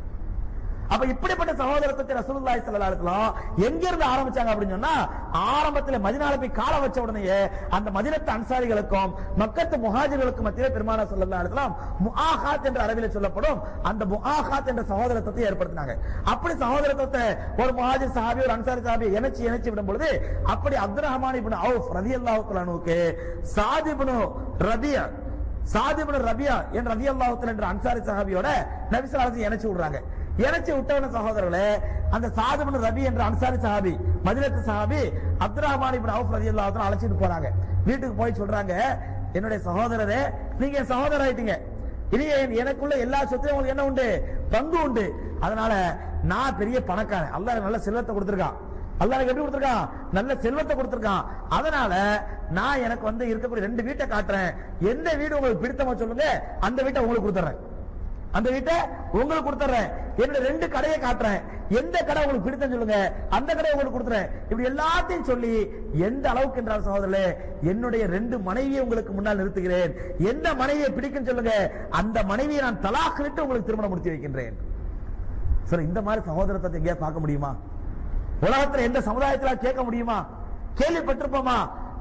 அப்ப இப்படிப்பட்ட சகோதரத்தை ரசூலுல்லாஹி ஸல்லல்லாஹு அலைஹி வஸல்லம் எங்க இருந்து ஆரம்பிச்சாங்க அப்படின்னு சொன்னா ஆரம்பத்துல மதீனால போய் கால வச்ச உடனே அந்த மதீனத்து அன்சாரிகளுக்கும் மக்கத்து முஹாஜிர்களுக்கும் மத்தியிலே பெருமானார் ஸல்லல்லாஹு அலைஹி வஸல்லம் முஆஹாத் என்ற அரபில சொல்லப்படும் அந்த முஆஹாத் என்ற சகோதரத்தை ஏற்படுத்தினாங்க அப்படி சகோதரத்தை ஒரு முஹாஜிர் சஹாபி ஒரு அன்சாரி சஹாபி இணைச்சு இணைச்சு விடும் பொழுது அப்படி அப்துல் ரஹ்மான் இப்னு அவுஃப் ரலியல்லாஹு தஆலா அன்ஹுக்கு சாத் இப்னு ரபியா சாத் இப்னு ரபியா என்ற ரலியல்லாஹு தஆலா என்ற அன்சாரி சஹாபியோட நபி ஸல்லல்லாஹு அலைஹி வஸல்லம் இணைச்சு விடுறாங்க இணைச்சு விட்டவன சகோதரர்களே அந்த சாதுபன் ரபி என்ற அன்சாரி சஹாபி மதினத்து சஹாபி அப்துல் ரஹ்மான் இப்னு அவுஃப் ரலியல்லாஹு தஆலா அழைச்சிட்டு போறாங்க வீட்டுக்கு போய் சொல்றாங்க என்னுடைய சகோதரரே நீங்க என் சகோதரர் ஆயிட்டீங்க இனி என்- எனக்குள்ள எல்லா சொத்தையும் உங்களுக்கு என்ன உண்டு பங்கு உண்டு அதனால நான் பெரிய பணக்காரன் அல்லாஹ் எனக்கு நல்ல செல்வத்தை கொடுத்திருக்கான் அல்லாஹ் எனக்கு எப்படி கொடுத்திருக்கான் நல்ல செல்வத்தை கொடுத்திருக்கான் அதனால நான் எனக்கு வந்து இருக்கக்கூடிய ரெண்டு வீட்டை காட்டுறேன் எந்த வீடு உங்களுக்கு பிடித்தமா சொல்லுங்க அந்த வீட்டை உங்களுக்கு கொடுத்துறேன் அந்த வீட்டை உங்களுக்கு கொடுத்துறேன் என்னோட ரெண்டு கடையை காட்டுறேன் எந்த கடை உங்களுக்கு பிடித்தம் சொல்லுங்க அந்த கடையை உங்களுக்கு கொடுத்துறேன் இப்படி எல்லாத்தையும் சொல்லி எந்த அளவுக்கு என்றால் சகோதரர்களே என்னுடைய ரெண்டு மனைவியை உங்களுக்கு முன்னால் நிறுத்துகிறேன் எந்த மனைவியை பிடிக்கும் சொல்லுங்க அந்த மனைவியை நான் தலாக்கிட்டு உங்களுக்கு திருமணம் முடித்து வைக்கின்றேன் சார் இந்த மாதிரி சகோதரத்தை எங்கேயா பார்க்க முடியுமா உலகத்துல எந்த சமுதாயத்துல கேட்க முடியுமா கேள்விப்பட்டிருப்போமா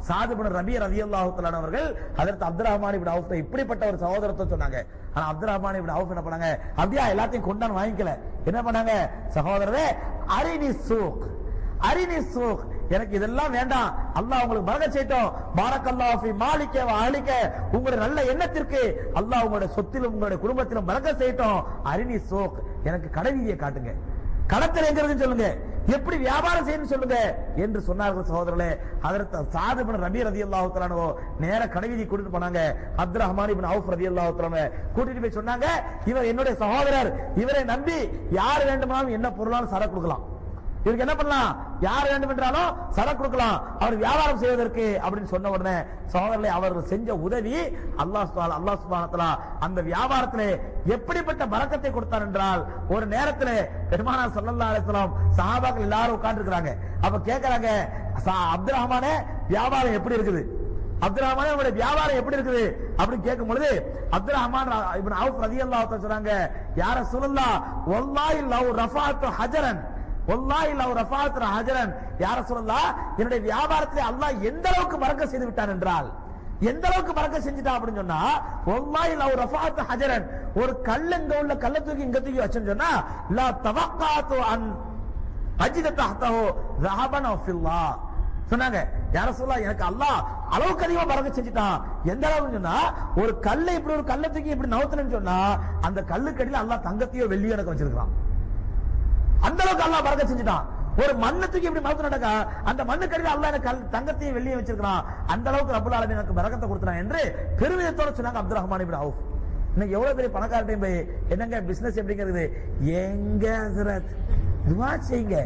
சாதுபன் ரபி ரவி அல்லாஹுத்தலான் அவர்கள் அதற்கு அப்துல் ரஹ்மான் இப்படி அவுஃப் இப்படிப்பட்ட ஒரு சகோதரத்தை சொன்னாங்க ஆனா அப்துல் ரஹ்மான் இப்படி அவுஃப் என்ன பண்ணாங்க அப்படியா எல்லாத்தையும் கொண்டாந்து வாங்கிக்கல என்ன பண்ணாங்க சகோதரரே அரினி சூக் அரினி சூக் எனக்கு இதெல்லாம் வேண்டாம் அல்லாஹ் உங்களுக்கு பரக செய்யட்டும் பாரக்கல்லாஹு ஃபி மாலிக்க வ அலிக்க உங்களுடைய நல்ல எண்ணத்திற்கு அல்லாஹ் உங்களுடைய சொத்திலும் உங்களுடைய குடும்பத்திலும் பரக செய்யட்டும் அரினி சூக் எனக்கு கடை வீதியை காட்டுங்க கடத்தல் எங்க இருக்குன்னு சொல்லுங்க எப்படி வியாபாரம் செய்யணும் சொல்லுங்க என்று சொன்னார்கள் சகோதரர்களே அதற்கு சாது இப்னு ரபி ரலியல்லாஹு தஆலாவோ நேர கடைவீதி கூட்டிட்டு போனாங்க அப்துல் ரஹ்மான் இப்னு அவுஃப் ரலியல்லாஹு தஆலா கூட்டிட்டு போய் சொன்னாங்க இவர் என்னுடைய சகோதரர் இவரை நம்பி யார் வேண்டுமானாலும் என்ன பொருளாலும் சரக்கு கொடுக்கலாம் இவருக்கு என்ன பண்ணலாம் யார் வேண்டும் என்றாலும் சரக்கு கொடுக்கலாம் அவர் வியாபாரம் செய்வதற்கு அப்படின்னு சொன்ன உடனே சகோதரர்களை அவர்கள் செஞ்ச உதவி அல்லாஹ் சுப்ஹானஹு- அல்லாஹ் சுப்ஹானஹு வ தஆலா அந்த வியாபாரத்திலே எப்படிப்பட்ட பரக்கத்தை கொடுத்தார் என்றால் ஒரு நேரத்திலே பெருமானார் ஸல்லல்லாஹு அலைஹி வஸல்லம் சஹாபாக்கள் எல்லாரும் உட்கார்ந்திருக்கிறாங்க அப்ப கேக்குறாங்க "சா- அப்துல் ரஹ்மானே வியாபாரம் எப்படி இருக்குது அப்துல் ரஹ்மான் உங்களுடைய வியாபாரம் எப்படி இருக்குது அப்படின்னு கேட்கும் பொழுது அப்துல் ரஹ்மான் ர- இப்னு அவுஃப் ரலியல்லாஹு தஆலா சொன்னாங்க யார ரசூலுல்லாஹ் வல்லாஹி லவ் ரஃபாத்து ஹஜரன் வல்லாஹி லவ் ரஃபாத்து ஹஜரன் யார ரசூலுல்லாஹ் என்னுடைய வியாபாரத்திலே அல்லாஹ் எந்த அளவுக்கு பறக்க செய்து விட்டான் என்றால் எந்த அளவுக்கு பறக்க செஞ்சுட்டான் அப்படின்னு சொன்னா வல்லாஹி லவ் ரஃபாத்து ஹஜரன் ஒரு கல் இங்க உள்ள கல்ல தூக்கி இங்க தூக்கி வச்சேன்னு சொன்னா லா தவக்காத்து அன் அஜித தஹ்தஹு ரஹபன் ஃபில்லா சொன்னாங்க யார சொல்லா எனக்கு அல்லாஹ் அளவுக்கு அதிகமா பறக்க செஞ்சுட்டான் எந்த அளவுன்னு சொன்னா ஒரு கல்லை இப்படி ஒரு கல்லை தூக்கி இப்படி நவுத்துறேன்னு சொன்னா அந்த கல்லுக்கடியில அல்லாஹ் தங்கத்தையோ வெள்ளியோ எனக்கு வச்சிருக்கான் அந்த அளவுக்கு அல்லாஹ் பறக்க செஞ்சுட்டான் ஒரு மண்ணை தூக்கி இப்படி மறந்து நடக்கா அந்த மண்ணுக்கடியில் அல்லாஹ் எனக்கு கல்- தங்கத்தையும் வெள்ளியும் வச்சிருக்கான் அந்த அளவுக்கு ரப்புல் ஆலமீன் எனக்கு பரக்கத்தை கொடுத்தான் என்று பெருமிதத்தோட சொன்னாங்க அப்துல் ரஹ்மான் இப்னு அவுஃப் இன்னைக்கு எவ்வளவு பெரிய பணக்காரட்டையும் போய் என்னங்க பிசினஸ் எப்படிங்கிறது எங்க ஹசரத் துவா செய்யுங்க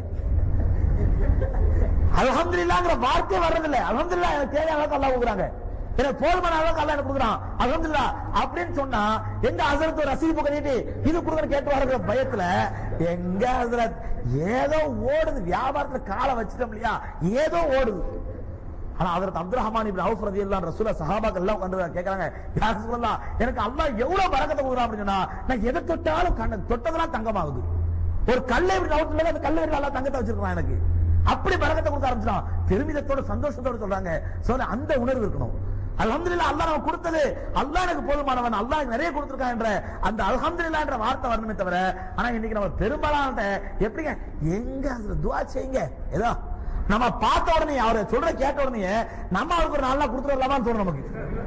அல்ஹம்துலில்லாஹ்ங்கற வார்த்தை வர்றதில்ல அல்ஹம்துலில்லாஹ் எனக்கு தேவையான அளவுக்கு அல்லாஹ் கொடுக்குறாங்க எனக்கு போதுமான அளவுக்கு அல்லாஹ் எனக்கு கொடுக்குறான் அல்ஹம்துலில்லாஹ் அப்படின்னு சொன்னா எங்க ஹசரத் ஒரு ரசீது புக்க நீட்டி இது கொடுக்குற கேட்டு வர்ற பயத்துல எங்க ஹசரத் ஏதோ ஓடுது வியாபாரத்துல காலை வச்சிட்டோம் இல்லையா ஏதோ ஓடுது ஆனா அதற்கு அப்துல் ரஹ்மான் இப்னு அவுஃப் ரலியல்லாஹு அன்ஹு ரசூல சஹாபாக்கள் எல்லாம் உட்கார்ந்து கேக்குறாங்க யா ரசூலல்லாஹ் எனக்கு அல்லாஹ் எவ்வளவு பரக்கத்தை கொடுக்குறான் அப்படின்னு சொன்னா நான் எதை தொட்டாலும் கண்ண தொட்டதெல்லாம் தங்கமாகுது ஒரு கல்லை இப்படி நவுத்துல அந்த கல்லை அல்லாஹ் தங்கத்தை வச்சிருக்கான் எனக்கு அப்படி பரக்கத்தை கொடுக்க ஆரம்பிச்சான் பெருமிதத்தோட சந்தோஷத்தோட சொல்றாங்க சொல்ல அந்த உணர்வு இருக்கணும் அல்ஹம்துலில்லாஹ் அல்லாஹ் நமக்கு கொடுத்தது அல்லாஹ் எனக்கு போதுமானவன் அல்லாஹ் எனக்கு நிறைய கொடுத்திருக்கான் என்ற அந்த அல்ஹம்துலில்லாஹ் என்ற வார்த்தை வரணுமே தவிர ஆனா இன்னைக்கு நம்ம பெரும்பாலான எப்படிங்க எங்க அதுல துஆ செய்யுங்க ஏதோ நம்ம பார்த்த உடனே அவரை சொல்ற கேட்ட உடனே நம்ம அவருக்கு ஒரு நாள் கொடுத்துட்டு வரலாமான்னு தோணும் நமக்கு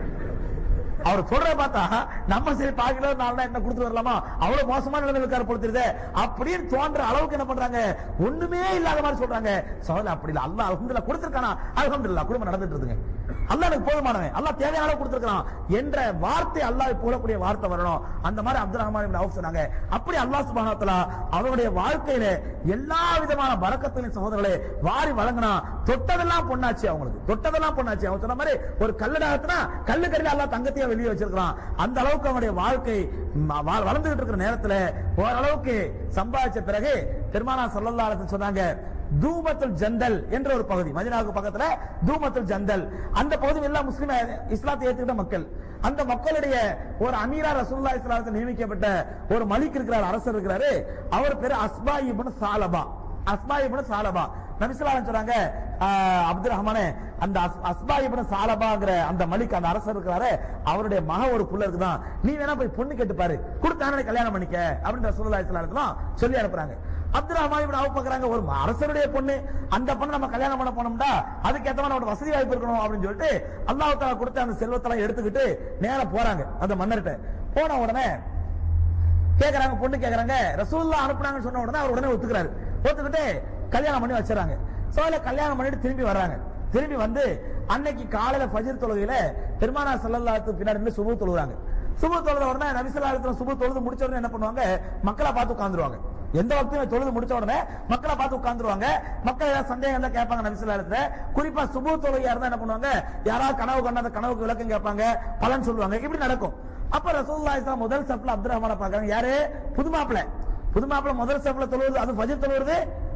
அவர் சொல்ற பார்த்தா நம்ம சரி பாக்கல ஒரு நாள் என்ன கொடுத்துட்டு வரலாமா அவ்வளவு மோசமான நிலைமை இருக்காரு பொறுத்திருதே அப்படின்னு தோன்ற அளவுக்கு என்ன பண்றாங்க ஒண்ணுமே இல்லாத மாதிரி சொல்றாங்க சோதனை அப்படி இல்ல அல்லாஹ் அல்ஹம்துலில்லாஹ் கொடுத்திருக்கானா அல்ஹம்துலில்லாஹ் குடும்பம் நடந்துட்டு இருக்குங்க அல்லாஹ் எனக்கு போதுமானவன் அல்லாஹ் தேவையான அளவு கொடுத்திருக்கான் என்ற வார்த்தை அல்லாஹ் போடக்கூடிய வார்த்தை வரணும் அந்த மாதிரி அப்துல் ரஹ்மான் இப்னு அவுஃப் சொன்னாங்க அப்படி அல்லாஹ் சுப்ஹானஹு வ தஆலா அவருடைய வாழ்க்கையில எல்லா விதமான பரக்கத்தின் சகோதரர்களே வாரி வழங்கினா தொட்டதெல்லாம் பொண்ணாச்சு அவங்களுக்கு தொட்டதெல்லாம் பொண்ணாச்சு அவங்க சொன்ன மாதிரி ஒரு கல்லடாகத்தினா கல்லுக்கடியில் அல்லாஹ் தங்கத்தையும் வெளியே வச்சிருக்கான் அந்த அளவுக்கு அவனுடைய வாழ்க்கை ம- வ- வளர்ந்துகிட்டு இருக்கிற நேரத்துல ஓரளவுக்கு சம்பாதிச்ச பிறகு பெருமானா சல்லல்லாஹு அலைஹி வஸல்லம் சொன்னாங்க தூமத்துல் ஜந்தல் என்ற ஒரு பகுதி மதினாவுக்கு பக்கத்துல தூமத்துல் ஜந்தல் அந்த பகுதி எல்லாம் முஸ்லிம் இஸ்லாத்தை ஏத்துக்கிட்ட மக்கள் அந்த மக்களுடைய ஒரு அமீரா ரசூலுல்லாஹி ஸல்லல்லாஹு அலைஹி வஸல்லம் நியமிக்கப்பட்ட ஒரு மலிக் இருக்கிறார் அரசர் இருக்கிறாரு அவர் பேரு அஸ்பா இப்னு சாலபா அஸ்பா இப்னு சாலபா நபிசுல்லாஹு சொல்றாங்க ஆஹ், அப்துல் ரஹ்மானே அந்த அஸ்- அஸ்பா இப்னு சாலபாங்கிற அந்த மலிக் அந்த அரசர் இருக்கிறாரு அவருடைய மக ஒரு புள்ள இருக்குதான் நீ வேணா போய் பொண்ணு கேட்டு பாரு கொடுத்தானே கல்யாணம் பண்ணிக்க அப்படின்னு ரசூலுல்லாஹி ஸல்லல்லாஹு அலைஹி வஸல்லம் சொல்லி அனுப்புறாங்க அப்துல் ரஹ்மான் இப்னு அவுஃப் பார்க்கறாங்க ஒரு அரசருடைய பொண்ணு அந்த பொண்ணு நம்ம கல்யாணம் பண்ண போனோம்டா அதுக்கு ஏத்த மாதிரி நம்மளோட வசதி வாய்ப்பு இருக்கணும் அப்படின்னு சொல்லிட்டு அல்லாஹ் தஆலா கொடுத்த அந்த செல்வத்தெல்லாம் எடுத்துக்கிட்டு நேரா போறாங்க அந்த மன்னர்கிட்ட போன உடனே கேக்குறாங்க பொண்ணு கேக்குறாங்க ரசூல்லா அனுப்புனாங்கன்னு சொன்ன உடனே அவர் உடனே ஒத்துக்கிறாரு ஒத்துக்கிட்டு கல்யாணம் பண்ணி வச்சிடறாங்க சோல கல்யாணம் பண்ணிட்டு திரும்பி வர்றாங்க திரும்பி வந்து அன்னைக்கு காலையில ஃபஜ்ர் தொழுகையில பெருமானா ஸல்லல்லாஹு பின்னாடி நின்னு சுபு தொழுகிறாங்க சுபு தொழுத உடனே நபி ஸல்லல்லாஹு அலைஹி வஸல்லம் சுபு தொழுது முடிச்ச உடனே என்ன பண்ணுவாங்க மக்களை பார்த்து உட்கார்ந்துருவாங்க எந்த வக்தையும் தொழுது முடிச்ச உடனே மக்களை பார்த்து உட்கார்ந்துருவாங்க மக்கள் ஏதாவது சந்தேகம் இருந்தா கேட்பாங்க நபி ஸல்லல்லாஹு அலைஹி வஸல்லம் குறிப்பா சுபு தொழுகையா இருந்தா என்ன பண்ணுவாங்க யாராவது கனவு கண்ட அந்த கனவுக்கு விளக்கம் கேட்பாங்க பலன் சொல்லுவாங்க இப்படி நடக்கும் அப்ப ரசூலுல்லாஹி ஸல்லல்லாஹு அலைஹி வஸல்லம் முதல் சப்ல அப்துல் ரஹ்மானை பார்க்கறாங்க யாரு புது மாப்பிளை புது மாப்பிளை முதல் சப்ல தொழுவது அது ஃபஜ்ர் தொழுவது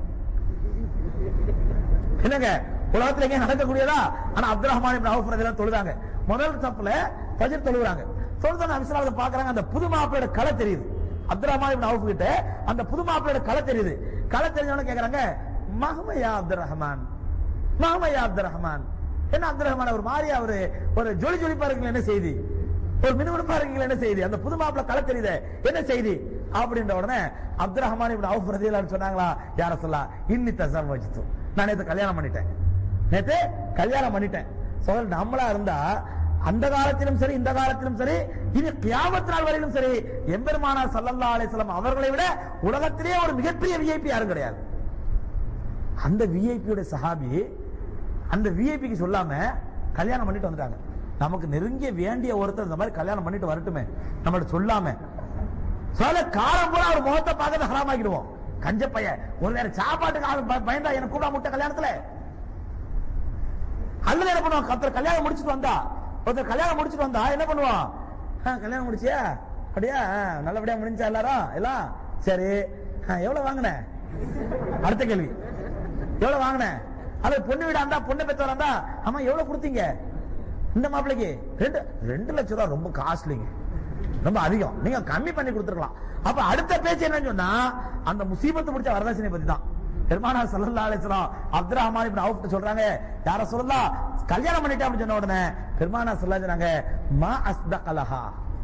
என்னங்க உலகத்துல எங்க நடக்கக்கூடியதா ஆனா அப்துல் ரஹ்மான் இப்னு அவுஃப் ரலியல்லாஹு தொழுதாங்க முதல் சப்ல ஃபஜ்ர் தொழுறாங்க தொழுத நபிஸ்ஸலாத்தை பார்க்கறாங்க அந்த புது மாப்பிளையோட கலை தெரியுது அப்துல் ரஹ்மான் இப்னு அவுஃப் கிட்ட அந்த புது மாப்பிளையோட கலை தெரியுது கலை தெரிஞ்சவன கேக்குறாங்க மஹமையா அப்துல் ரஹ்மான் மஹமையா அப்துல் ரஹ்மான் என்ன அப்துல் ரஹ்மான் ஒரு மாதிரி அவரு ஒரு ஜொலி ஜொலிப்பா இருக்கீங்க என்ன செய்தி ஒரு மினுமினுப்பா இருக்கீங்க என்ன செய்தி அந்த புது மாப்பிள்ள களை தெரியுதே என்ன செய்தி அப்படின்ற உடனே அப்துல் ரஹ்மான் இப்படி அவுஃப் ரதியல்லாஹு சொன்னாங்களா யார சொல்லா இன்னி தசம் வச்சுட்டு நான் நேத்து கல்யாணம் பண்ணிட்டேன் நேத்து கல்யாணம் பண்ணிட்டேன் சோதரர் நம்மளா இருந்தா அந்த காலத்திலும் சரி இந்த காலத்திலும் சரி இனி கியாமத் நாள் வரையிலும் சரி எம்பெருமானார் ஸல்லல்லாஹு அலைஹி வஸல்லம் அவர்களை விட உலகத்திலேயே ஒரு மிகப்பெரிய விஐபி யாரும் கிடையாது அந்த விஐபியோட சஹாபி அந்த விஐபிக்கு சொல்லாம கல்யாணம் பண்ணிட்டு வந்துட்டாங்க நமக்கு நெருங்கிய வேண்டிய ஒருத்தர் இந்த மாதிரி கல்யாணம் பண்ணிட்டு வரட்டுமே நம்மள்ட்ட சொல்லாம சொல்ல காலம் பூரா ஒரு முகத்தை பார்க்கறது ஹராமாக்கிடுவோம் கஞ்ச பையன் ஒரு நேரம் சாப்பாட்டுக்கு ஆள் ப- பயந்தா எனக்கு கூட முட்டை கல்யாணத்துல அல்லது என்ன பண்ணுவான் ஒருத்தர் கல்யாணம் முடிச்சிட்டு வந்தா ஒருத்தர் கல்யாணம் முடிச்சிட்டு வந்தா என்ன பண்ணுவான் ஆ, கல்யாணம் முடிச்சியா அப்படியா ஆ, நல்லபடியா முடிஞ்சா எல்லாரும் எல்லாம் சரி ஆ, எவ்வளவு வாங்கின அடுத்த கேள்வி எவ்வளவு வாங்கின அது பொண்ணு வீடா இருந்தா பொண்ணு பெற்றவரா இருந்தா ஆமா எவ்வளவு கொடுத்தீங்க இந்த மாப்பிளைக்கு ரெண்டு ரெண்டு லட்சம் ரூபாய் ரொம்ப காஸ்ட்லிங்க ரொம்ப அதிகம் நீங்க கம்மி பண்ணி கொடுத்துருக்கலாம் அப்ப அடுத்த பேச்சு என்னன்னு சொன்னா அந்த முசீபத்து பிடிச்ச வரதட்சணை பத்தி தான் பெருமானார் ஸல்லல்லாஹு அலைஹி வஸல்லம் அப்துல் ரஹ்மான் இப்னு அவுஃப் சொல்றாங்க யார சொல்லலாம் கல்யாணம் பண்ணிட்டேன் அப்படின்னு சொன்ன உடனே பெருமானார் ஸல்லல்லாஹு சொன்னாங்க மா அஸ்தகலஹா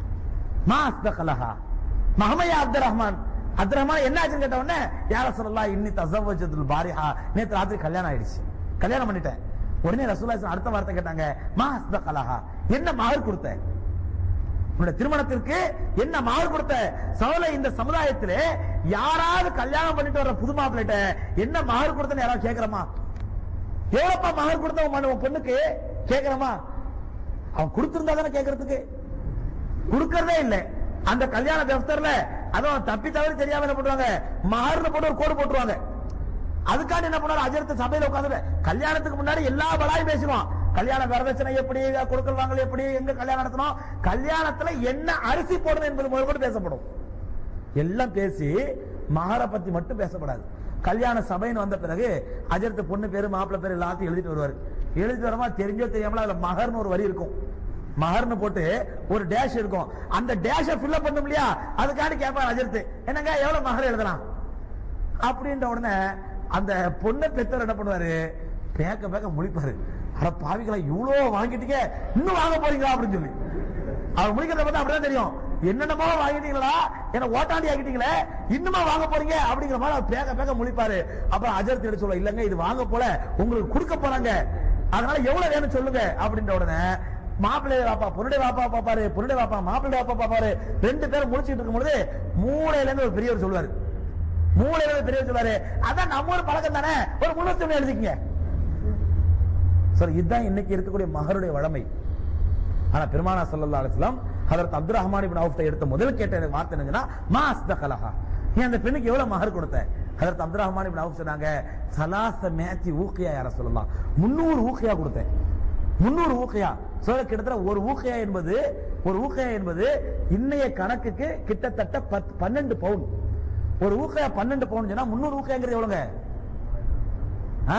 மா அஸ்தகலஹா மஹமையா அப்துல் ரஹ்மான் அப்துல் ரஹ்மான் என்ன ஆச்சுன்னு கேட்ட உடனே யார சொல்லலாம் இன்னி தசவஜத்துல் பாரிஹா நேத்து ராத்திரி கல்யாணம் ஆயிடுச்சு கல்யாணம் பண்ணிட்டேன் உடனே ரசூலுல்லாஹி ஸல்லல்லாஹு அடுத்த வார்த்தை கேட்டாங்க மா அஸ்தகலஹா என்ன மகர் கொடுத்த உன்னுடைய திருமணத்திற்கு என்ன மகர் கொடுத்த சோழ இந்த சமுதாயத்திலே யாராவது கல்யாணம் பண்ணிட்டு வர்ற புது மாப்பிள்ளைட்ட என்ன மகர் கொடுத்தன்னு யாராவது கேக்குறமா எவ்வளவுப்பா மகர் கொடுத்த உன் மன- உன் பொண்ணுக்கு கேக்குறமா அவன் கொடுத்திருந்தா தானே கேக்குறதுக்கு கொடுக்கறதே இல்ல அந்த கல்யாண தப்தர்ல அதுவும் தப்பி தவறி தெரியாம என்ன பண்ணுவாங்க மகர்னு போட்டு ஒரு கோடு போட்டுருவாங்க அதுக்காண்டி என்ன பண்ணாரு அஜர்த்து சபையில உட்கார்ந்து கல்யாணத்துக்கு முன்னாடி எல்லா பலாயும் பேசுவான் கல்யாண வரதட்சணை எப்படி கொடுக்கல் வாங்கல் எப்படி எங்க கல்யாணம் நடத்தணும் கல்யாணத்துல என்ன அரிசி போடணும் என்பது முதல் கூட பேசப்படும் எல்லாம் பேசி மகார பத்தி மட்டும் பேசப்படாது கல்யாண சபைன்னு வந்த பிறகு அஜர்த்து பொண்ணு பேரு மாப்பிள்ளை பேரு எல்லாத்தையும் எழுதிட்டு வருவாரு எழுதிட்டு வரமா தெரிஞ்சோ தெரியாமல அதுல மகர்னு ஒரு வரி இருக்கும் மகர்னு போட்டு ஒரு டேஷ் இருக்கும் அந்த டேஷ ஃபில்அப் பண்ணும் இல்லையா அதுக்காண்டி கேட்பாரு அஜர்த்து என்னங்க எவ்வளவு மகர் எழுதலாம் அப்படின்ற உடனே அந்த பொண்ணை பெத்தவர் என்ன பண்ணுவாரு பேக்க பேக்க முழிப்பாரு அட பாவிகளா இவ்வளவு வாங்கிட்டீங்க இன்னும் வாங்க போறீங்களா அப்படின்னு சொல்லி அவர் முடிக்கிறத பார்த்தா அப்படிதான் தெரியும் என்னென்னமோ வாங்கிட்டீங்களா என்ன ஓட்டாண்டி ஆகிட்டீங்களே இன்னுமா வாங்க போறீங்க அப்படிங்கிற மாதிரி அவர் பேக்க பேக்க முழிப்பாரு அப்புறம் அஜர்த்தி எடுத்து சொல்ல இல்லங்க இது வாங்க போல உங்களுக்கு கொடுக்க போறாங்க அதனால எவ்வளவு வேணும் சொல்லுங்க அப்படின்ற உடனே மாப்பிள்ளை வாப்பா பொருடைய வாப்பா பாப்பாரு பொருடைய வாப்பா மாப்பிள்ளை வாப்பா பாப்பாரு ரெண்டு பேரும் முடிச்சிட்டு இருக்கும் பொழுது மூளையில இருந்து ஒரு பெரியவர் சொல்லுவாரு மூளையில இருந்து பெரியவர் சொல்லுவாரு அதான் நம்ம ஒரு பழக்கம் தானே ஒரு முன்னூத்தி ஒண்ணு எழுதிக்கங்க சார் இதுதான் இன்னைக்கு இருக்கக்கூடிய மகருடைய வழமை ஆனா பெருமானா ஸல்லல்லாஹு அலைஹி வஸல்லம் Hazrat Abdul Rahman ibn Awf எடுத்த முதல் கேட்ட வார்த்தை என்னன்னா மா அஸ்தகலஹா நீ அந்த பெண்ணுக்கு எவ்வளவு மகர் கொடுத்த Hazrat Abdul Rahman ibn Awf சொன்னாங்க சலாச மேத்தி ஊக்கியா யார சொல்லலாம் 300 ஊக்கியா கொடுத்தேன் 300 ஊக்கியா சொல்ல கிட்டத்தட்ட ஒரு ஊக்கியா என்பது ஒரு ஊக்கியா என்பது இன்னைய கணக்குக்கு கிட்டத்தட்ட பத்து- பன்னெண்டு பவுன் ஒரு ஊக்கியா பன்னெண்டு பவுன் சொன்னா 300 ஊக்கியாங்கிறது எவ்வளவுங்க ஆ?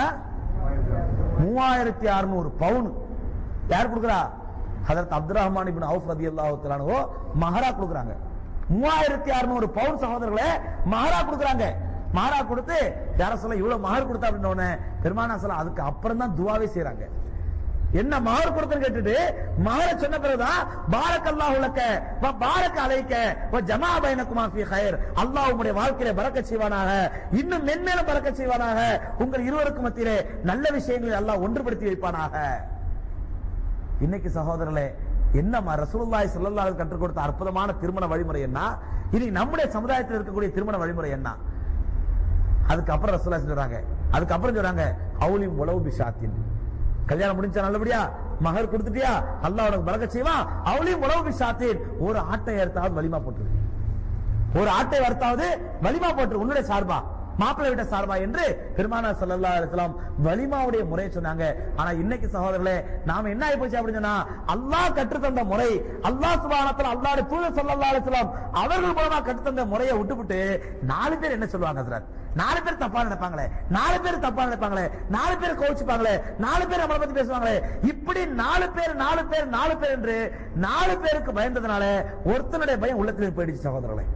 மூவாயிரத்தி அறுநூறு பவுன் யார் கொடுக்குறா Hazrat Abdul Rahman ibn Awf ரலியல்லாஹு தஆலாவோ மஹரா கொடுக்குறாங்க மூவாயிரத்தி அறுநூறு பவுன் சகோதரர்களே மஹரா கொடுக்குறாங்க மஹரா கொடுத்து யார சொல்ல இவ்வளவு மஹர் கொடுத்தா அப்படின்னு உடனே பெருமானா சொல்ல அதுக்கு அப்புறம் தான் துவாவே செய்றாங்க என்ன மகர் கொடுத்தன்னு கேட்டுட்டு மகர சொன்ன பிறகுதான் பாரக் அல்லாஹ் உலக்க வ பாரக் அலைக்க வ ஜமா பைனக்குமா ஃபீ கைர் அல்லாஹ் உங்களுடைய வாழ்க்கையில பரக்கத் செய்வானாக இன்னும் மென்மேலும் பரக்கத் செய்வானாக உங்கள் இருவருக்கும் மத்தியிலே நல்ல விஷயங்களை அல்லாஹ் ஒன்றுபடுத்தி வைப்பானாக இன்னைக்கு சகோதரர்களே என்ன ம- ரசூலுல்லாஹி ஸல்லல்லாஹு அலைஹி கற்றுக் கொடுத்த அற்புதமான திருமண வழிமுறை என்ன இனி நம்முடைய சமுதாயத்தில் இருக்கக்கூடிய திருமண வழிமுறை என்ன அதுக்கப்புறம் ரசூலா சொல்றாங்க அதுக்கப்புறம் சொல்றாங்க அவுலிம் உளவு பிஷாத்தின் கல்யாணம் முடிஞ்சா நல்லபடியா மகர் கொடுத்துட்டியா அல்லாஹ் உனக்கு பறக்க செய்வான் அவுலிம் உளவு பிஷாத்தின் ஒரு ஆட்டை எடுத்தாவது வலிமா போட்டுரு ஒரு ஆட்டை வர்த்தாவது வலிமா போட்டு உன்னுடைய சார்பா மாப்பிள்ளை விட்ட சார்பா என்று பெருமானார் ஸல்லல்லாஹு அலைஹி வஸல்லம் வலிமாவுடைய முறையை சொன்னாங்க ஆனா இன்னைக்கு சகோதரர்களே நாம என்ன ஆயி போச்சு அப்படின்னு சொன்னா அல்லாஹ் கற்றுத் தந்த முறை அல்லாஹ் சுப்ஹானஹு வ தஆலா அல்லாஹ்வுடைய தூதர் ஸல்லல்லாஹு அலைஹி வஸல்லம் அவர்கள் மூலமா கற்றுத் தந்த முறையை விட்டுவிட்டு நாலு பேர் என்ன சொல்லுவாங்க ஹஸ்ரத் நாலு பேர் தப்பா நினைப்பாங்களே நாலு பேர் தப்பா நினைப்பாங்களே நாலு பேர் கோவிச்சுப்பாங்களே நாலு பேர் நம்மளை பத்தி பேசுவாங்களே இப்படி நாலு பேர் நாலு பேர் நாலு பேர் என்று நாலு பேருக்கு பயந்ததுனால ஒருத்தனுடைய பயம் உள்ளத்தில் போயிடுச்சு சகோதரர்களே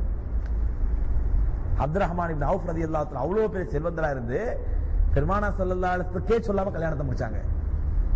அப்துல் ரஹ்மான் இப்னு அவுஃப் ரலியல்லாஹு அன்ஹு அவ்வளவு பெரிய செல்வந்தரா இருந்து பெருமானா ஸல்லல்லாஹு அலைஹி வஸல்லம் சொல்லாம கல்யாணத்தை முடிச்சாங்க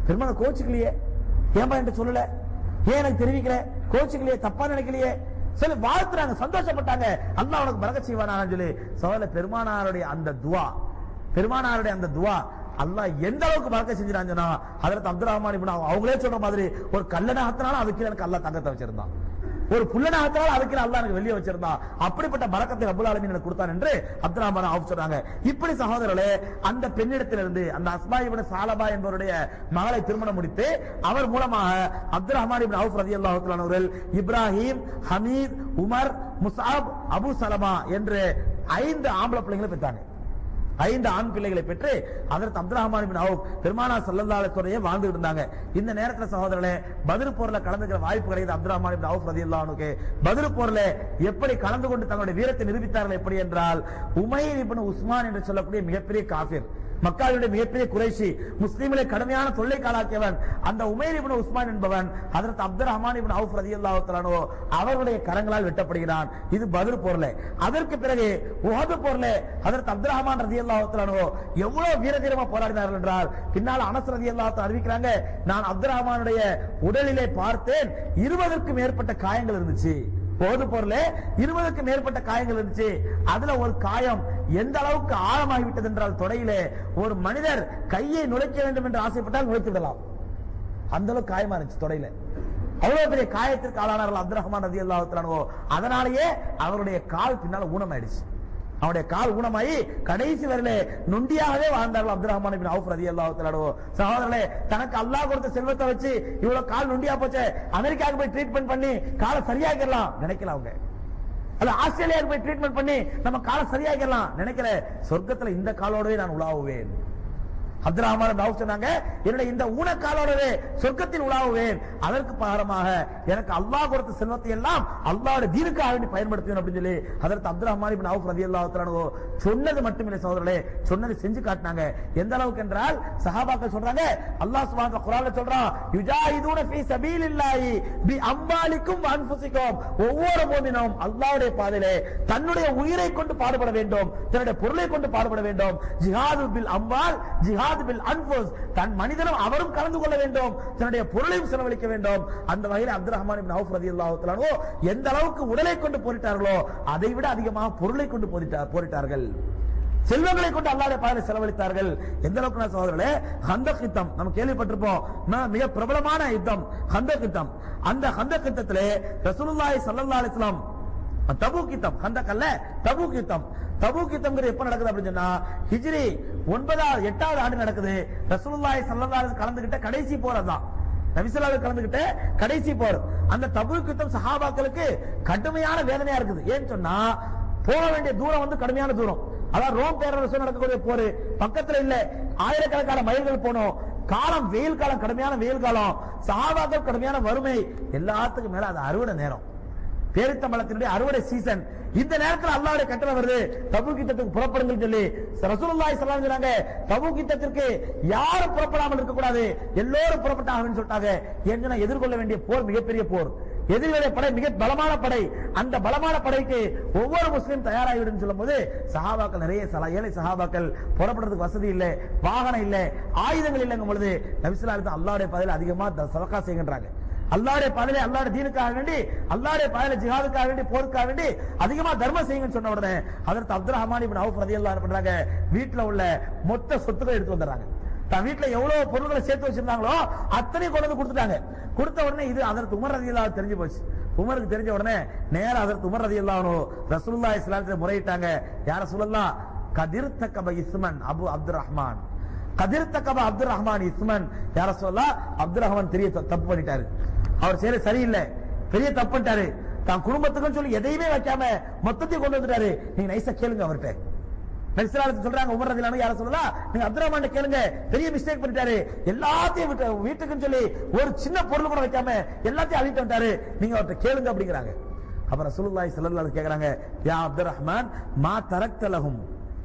பெருமான கோச்சுக்கலையே ஏன்பா என்கிட்ட சொல்லல ஏன் எனக்கு தெரிவிக்கல கோச்சுக்கலையே தப்பா நினைக்கலையே சொல்லி வாழ்த்துறாங்க சந்தோஷப்பட்டாங்க அல்லாஹ் உனக்கு பரகத் செய்வானான்னு சொல்லி சோழ பெருமானாருடைய அந்த துவா பெருமானாருடைய அந்த துவா அல்லாஹ் எந்த அளவுக்கு பறக்க செஞ்சிடான்னு சொன்னா அதற்கு அப்துல் ரஹ்மான் இப்னு அவ்ஃப் அவங்களே சொல்ற மாதிரி ஒரு கல்லணை ஆத்தினாலும் அதுக்கு எனக்கு அல்லாஹ் தங்கத்தை வச்சிருந்தான் ஒரு புல்லனை ஆத்தினாலும் அதுக்கு அல்லாஹ் எனக்கு வெளியே வச்சிருந்தான் அப்படிப்பட்ட பரக்கத்தை ரப்புல் ஆலமீன் எனக்கு கொடுத்தான் என்று அப்துல் ரஹ்மான் அவுஃப் சொல்றாங்க இப்படி சகோதரர்களே அந்த பெண்ணிடத்திலிருந்து அந்த அஸ்மா இப்னு சாலபா என்பவருடைய மகளை திருமணம் முடித்து அவர் மூலமாக அப்துல் ரஹ்மான் இப்னு அவுஃப் ரலியல்லாஹு தஆலா அவர்கள் Ibrahim Hamid Umar Musab Abu Salama என்று ஐந்து ஆம்பளை பிள்ளைங்களை பெற்றாங்க ஐந்து ஆண் பிள்ளைகளை பெற்று அதற்கு அப்துல் ரஹ்மான் பின் அவுப் பெருமானா சல்லல்லாஹு அலைஹி வஸல்லம் வாழ்ந்துட்டு இருந்தாங்க இந்த நேரத்துல சகோதரர்களே பதில் போர்ல கலந்துக்கிற வாய்ப்பு கிடைக்குது அப்துல் ரஹ்மான் பின் அவுப் ரலியல்லாஹு அன்ஹுக்கு பதில் போர்ல எப்படி கலந்து கொண்டு தங்களுடைய வீரத்தை நிரூபித்தார்கள் எப்படி என்றால் உமைர் இப்னு உஸ்மான் என்று சொல்லக்கூடிய மிகப்பெரிய காஃபிர் மக்காவுடைய மிகப்பெரிய குறைஷி முஸ்லீம்களை கடுமையான தொல்லை காலாக்கியவன் அந்த உமைர் இப்னு உஸ்மான் என்பவன் அதற்கு அப்துல் ரஹ்மான் இப்னு அவுஃப் ரலியல்லாஹு தஆலா அவருடைய கரங்களால் வெட்டப்படுகிறான் இது பதில் போர்ல அதற்கு பிறகு உஹது போர்ல அதற்கு அப்துல் ரஹ்மான் ரலியல்லாஹு தஆலா எவ்வளவு வீரதீரமா போராடினார்கள் என்றால் பின்னால் அனஸ் ரலியல்லாஹு தஆலா அறிவிக்கிறாங்க நான் அப்துல் ரஹ்மானுடைய உடலிலே பார்த்தேன் இருபதற்கும் மேற்பட்ட காயங்கள் இருந்துச்சு போது பொருளே இருபதுக்கு மேற்பட்ட காயங்கள் இருந்துச்சு அதுல ஒரு காயம் எந்த அளவுக்கு ஆழமாகி விட்டது என்றால் தொடையிலே ஒரு மனிதர் கையை நுழைக்க வேண்டும் என்று ஆசைப்பட்டால் நுழைத்து விடலாம் அந்த அளவுக்கு காயமா இருந்துச்சு தொடையில அவ்வளவு பெரிய காயத்திற்கு ஆளானார்கள் அப்துல் ரஹ்மான் ரதி அல்லாஹ் அதனாலேயே அவருடைய கால் பின்னால ஊனமாயிடுச்சு அவருடைய கால் ஊனமாயி கடைசி வரையிலே நொண்டியாகவே வாழ்ந்தார்கள் அப்துல் ரஹ்மான் பின் அவுஃப் ரதி அல்லாஹ் சகோதரர்களே தனக்கு அல்லாஹ் கொடுத்த செல்வத்தை வச்சு இவ்வளவு கால் நொண்டியா போச்சு அமெரிக்காவுக்கு போய் ட்ரீட்மெண்ட் பண்ணி காலை சரியாக்கிடலாம் நினைக்கல அவங்க அல்ல ஆஸ்திரேலியாவுக்கு போய் ட்ரீட்மெண்ட் பண்ணி நம்ம காலை சரியாக்கிடலாம் நினைக்கல சொர்க்கத்துல இந்த காலோடவே நான் உலாவுவேன் அப்துல் ரஹ்மான் அவுஃப் சொன்னாங்க என்னுடைய இந்த ஊனக்காலோடவே சொர்க்கத்தில் உலாவுவேன் அதற்கு பகரமாக எனக்கு அல்லாஹ் கொடுத்த செல்வத்தை எல்லாம் அல்லாஹ்வுடைய தீனுக்காக வேண்டி பயன்படுத்துவேன் அப்படின்னு சொல்லி அதற்கு அப்துல் ரஹ்மான் இப்னு அவுஃப் ரலியல்லாஹு தஆலா சொன்னது மட்டுமில்லை சகோதரர்களே சொன்னதை செஞ்சு காட்டினாங்க எந்த அளவுக்கு என்றால் சஹாபாக்கள் சொல்றாங்க அல்லாஹ் சுப்ஹானஹு வ குர்ஆன்ல சொல்றான் யுஜாஹிதூன ஃபீ சபீலில்லாஹி பி அம்வாலிக்கும் வ அன்ஃபுசிக்கும் ஒவ்வொரு முஃமினும் அல்லாஹ்வுடைய பாதையிலே தன்னுடைய உயிரை கொண்டு பாடுபட வேண்டும் தன்னுடைய பொருளை கொண்டு பாடுபட வேண்டும் ஜிஹாது பில் அம்வால் ஜிஹாது பில் அன்ஃபுஸ் தன் மனிதனும் அவரும் கலந்து கொள்ள வேண்டும் தன்னுடைய பொருளையும் செலவழிக்க வேண்டும் அந்த வகையில் அப்துல் ரஹ்மான் இப்னு அவுஃப் ரலியல்லாஹு தஆலா எந்த அளவுக்கு உடலை கொண்டு போரிட்டார்களோ அதை விட அதிகமாக பொருளை கொண்டு போரிட்டா- போரிட்டார்கள் செல்வங்களை கொண்டு அல்லாஹ்வுடைய பாதையில் செலவழித்தார்கள் எந்த அளவுக்கு நான் சகோதரர்களே ஹந்தக் யுத்தம் நம்ம கேள்விப்பட்டிருப்போம் ம- மிக பிரபலமான யுத்தம் ஹந்தக் யுத்தம் அந்த ஹந்தக் யுத்தத்திலே ரசூலுல்லாஹி ஸல்லல்லாஹு அலைஹி வஸல்லம் தபூக் யுத்தம் ஹந்தக் அல்ல தபூக் யுத்தம் தபூக் யுத்தம்ங்கிறது எப்ப நடக்குது அப்படின்னு சொன்னா ஹிஜ்ரி ஒன்பதாவது எட்டாவது ஆண்டு நடக்குது ரசூலுல்லாஹி ஸல்லல்லாஹு அலைஹி வஸல்லம் கலந்துகிட்ட கடைசி போர் அதான் நபிசல்லாவை கலந்துகிட்ட கடைசி போர் அந்த தபூக் யுத்தம் சஹாபாக்களுக்கு கடுமையான வேதனையா இருக்குது ஏன்னு சொன்னா போக வேண்டிய தூரம் வந்து கடுமையான தூரம் அதான் ரோம் பேரரசு நடக்கக்கூடிய போர் பக்கத்துல இல்ல ஆயிரக்கணக்கான மைல்கள் போனோம் காலம் வெயில் காலம் கடுமையான வெயில் காலம் சஹாபாக்கள் கடுமையான வறுமை எல்லாத்துக்கும் மேல அது அறுவடை நேரம் பேரித்தம்பளத்தினுடைய அறுவடை சீசன் இந்த நேரத்தில் அல்லாஹ்வுடைய கட்டளை வருது தபூக் யுத்தத்துக்கு புறப்படுங்கள் சொல்லி ரசூலுல்லாஹி ஸல்லல்லாஹு அலைஹி சொன்னாங்க தபூக் யுத்தத்திற்கு யாரும் புறப்படாமல் இருக்க கூடாது எல்லோரும் புறப்பட்டாங்கன்னு சொல்லிட்டாங்க ஏன்னா எதிர்கொள்ள வேண்டிய போர் மிகப்பெரிய போர் எதிரிகளுடைய படை மிக பலமான படை அந்த பலமான படைக்கு ஒவ்வொரு முஸ்லீம் தயாராகிவிடும் சொல்லும்போது சஹாபாக்கள் நிறைய சலா ஏழை சஹாபாக்கள் புறப்படுறதுக்கு வசதி இல்லை வாகனம் இல்லை ஆயுதங்கள் இல்லைங்கும் பொழுது நபிசுல்லா அல்லாஹ்வுடைய பதில் அதிகமா த- சதக்கா செய்கின்றாங்க அல்லாஹ்வுடைய பாதையில அல்லாஹ்வுடைய தீனுக்காக வேண்டி அல்லாஹ்வுடைய பாதையில ஜிஹாதுக்காக வேண்டி போருக்காக வேண்டி அதிகமா தர்மம் செய்யுங்கன்னு சொன்ன உடனே அதற்கு அப்துல் ரஹ்மான் இப்னு அவுஃப் ரலியல்லாஹு அன்ஹு பண்றாங்க வீட்ல உள்ள மொத்த சொத்துக்களை எடுத்து வந்துடுறாங்க தன் வீட்ல எவ்வளவு பொருட்களை சேர்த்து வச்சிருந்தாங்களோ அத்தனையும் கொண்டு வந்து கொடுத்துட்டாங்க கொடுத்த உடனே இது அதற்கு உமர் ரலியல்லாஹு தெரிஞ்சு போச்சு உமருக்கு தெரிஞ்ச உடனே நேரா அதற்கு உமர் ரலியல்லாஹு ரசூலுல்லாஹி ஸல்லல்லாஹு அலைஹி வஸல்லம் முறையிட்டாங்க யார சொல்லலாம் கதிர் தக்கப இஸ்மன் அபு அப்துல் ரஹ்மான் கதிர் தக்கப அப்துல் ரஹ்மான் இஸ்மன் யார சொல்லலாம் அப்துல் ரஹ்மான் தெரிய தப்பு பண்ணிட்டாரு அவர் செய்யற சரியில்லை பெரிய தப்பு பண்ணிட்டாரு தான் குடும்பத்துக்கும் சொல்லி எதையுமே வைக்காம மொத்தத்தையும் கொண்டு வந்துட்டாரு நீங்க நைசா கேளுங்க அவர்கிட்ட நபிசுல்லாஹு சொல்றாங்க உமர் ரதிலானு யார சொல்லலாம் நீங்க அப்துல் ரஹ்மான் கேளுங்க பெரிய மிஸ்டேக் பண்ணிட்டாரு எல்லாத்தையும் விட்டு வீட்டுக்குன்னு சொல்லி ஒரு சின்ன பொருள் கூட வைக்காம எல்லாத்தையும் அழிட்டு வந்துட்டாரு நீங்க அவர்கிட்ட கேளுங்க அப்படிங்கிறாங்க அப்புறம் ரசூலுல்லாஹி ஸல்லல்லாஹு அலைஹி கேக்குறாங்க யா அப்துல் ரஹ்மான் மா தரக்த லஹும்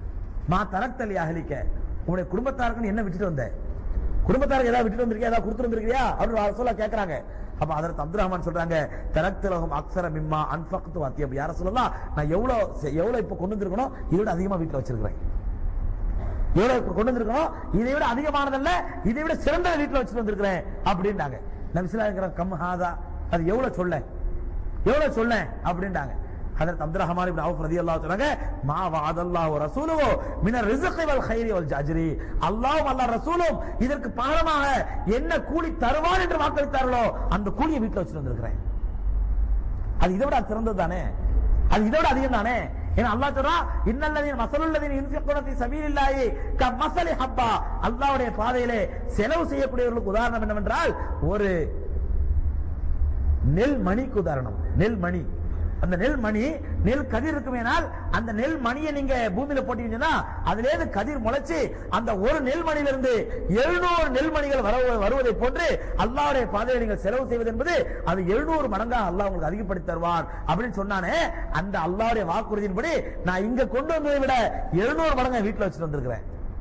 மா தரக்த லி அஹ்லிக உங்களுடைய குடும்பத்தாருக்கு என்ன விட்டுட்டு வந்த குடும்பத்தாருக்கு ஏதாவது விட்டுட்டு வந்திருக்கியா ஏதாவது கொடுத்துட்டு வந்திருக்கியா அப்படின்னு ரசூலா கேக்குறாங்க அப்ப அதற்கு அப்துல் ரஹ்மான் சொல்றாங்க தரக்தலகம் அக்ஸர மிம்மா அன்ஃபக்து வாத்தியம் யார சொல்லலாம் நான் எவ்வளவு எவ்வளவு இப்ப கொண்டு வந்திருக்கணும் இதோட அதிகமா வீட்டுல வச்சிருக்கிறேன் எவ்வளவு கொண்டு வந்திருக்கோம் இதை விட அதிகமானதல்ல இதை விட சிறந்த வீட்டுல வச்சுட்டு வந்திருக்கிறேன் அப்படின்ட்டாங்க நபிசுல்லா இருக்கிற கம் ஹாதா அது எவ்வளவு சொல்ல எவ்வளவு சொல்ல அப்படின்ட்டாங்க Hazrat Abdul Rahman ibn Awf ரலியல்லாஹு சொன்னாங்க மா வஅதல்லாஹு ரசூலுஹு மின ரிஸ்கி வல் கைரி வல் ஜஅஜ்ரி அல்லாஹ்வும் அல்லாஹ் ரசூலும் இதற்கு பகரமாக என்ன கூலி தருவார் என்று வாக்களித்தார்களோ அந்த கூலியை வீட்டுல வச்சுட்டு வந்திருக்கிறேன் அது இதை விட சிறந்தது தானே அது இதை விட அதிகம் தானே ஏன்னா அல்லாஹ் சொல்றா இன்னல்லதீன மசலுல்லதீன யுன்ஃபிகுன ஃபீ சபீலில்லாஹி கமஸலி ஹப்பா அல்லாஹ்வுடைய பாதையிலே செலவு செய்யக்கூடியவர்களுக்கு உதாரணம் என்னவென்றால் ஒரு நெல் மணிக்கு உதாரணம் நெல் மணி அந்த நெல் மணி நெல் கதிர் இருக்குமேனால் அந்த நெல் மணியை நீங்க பூமியில போட்டீங்கன்னா அதுல இருந்து கதிர் முளைச்சு அந்த ஒரு நெல் மணியிலிருந்து எழுநூறு நெல் மணிகள் வர- வருவதை போன்று அல்லாஹ்வுடைய பாதையை நீங்கள் செலவு செய்வது என்பது அது எழுநூறு மடங்கா அல்லாஹ் உங்களுக்கு அதிகப்படுத்தி தருவான் அப்படின்னு சொன்னானே அந்த அல்லாஹ்வுடைய வாக்குறுதியின்படி நான் இங்க கொண்டு வந்ததை விட எழுநூறு மடங்கா வீட்டுல வச்சுட்டு வந்திருக்கிறேன்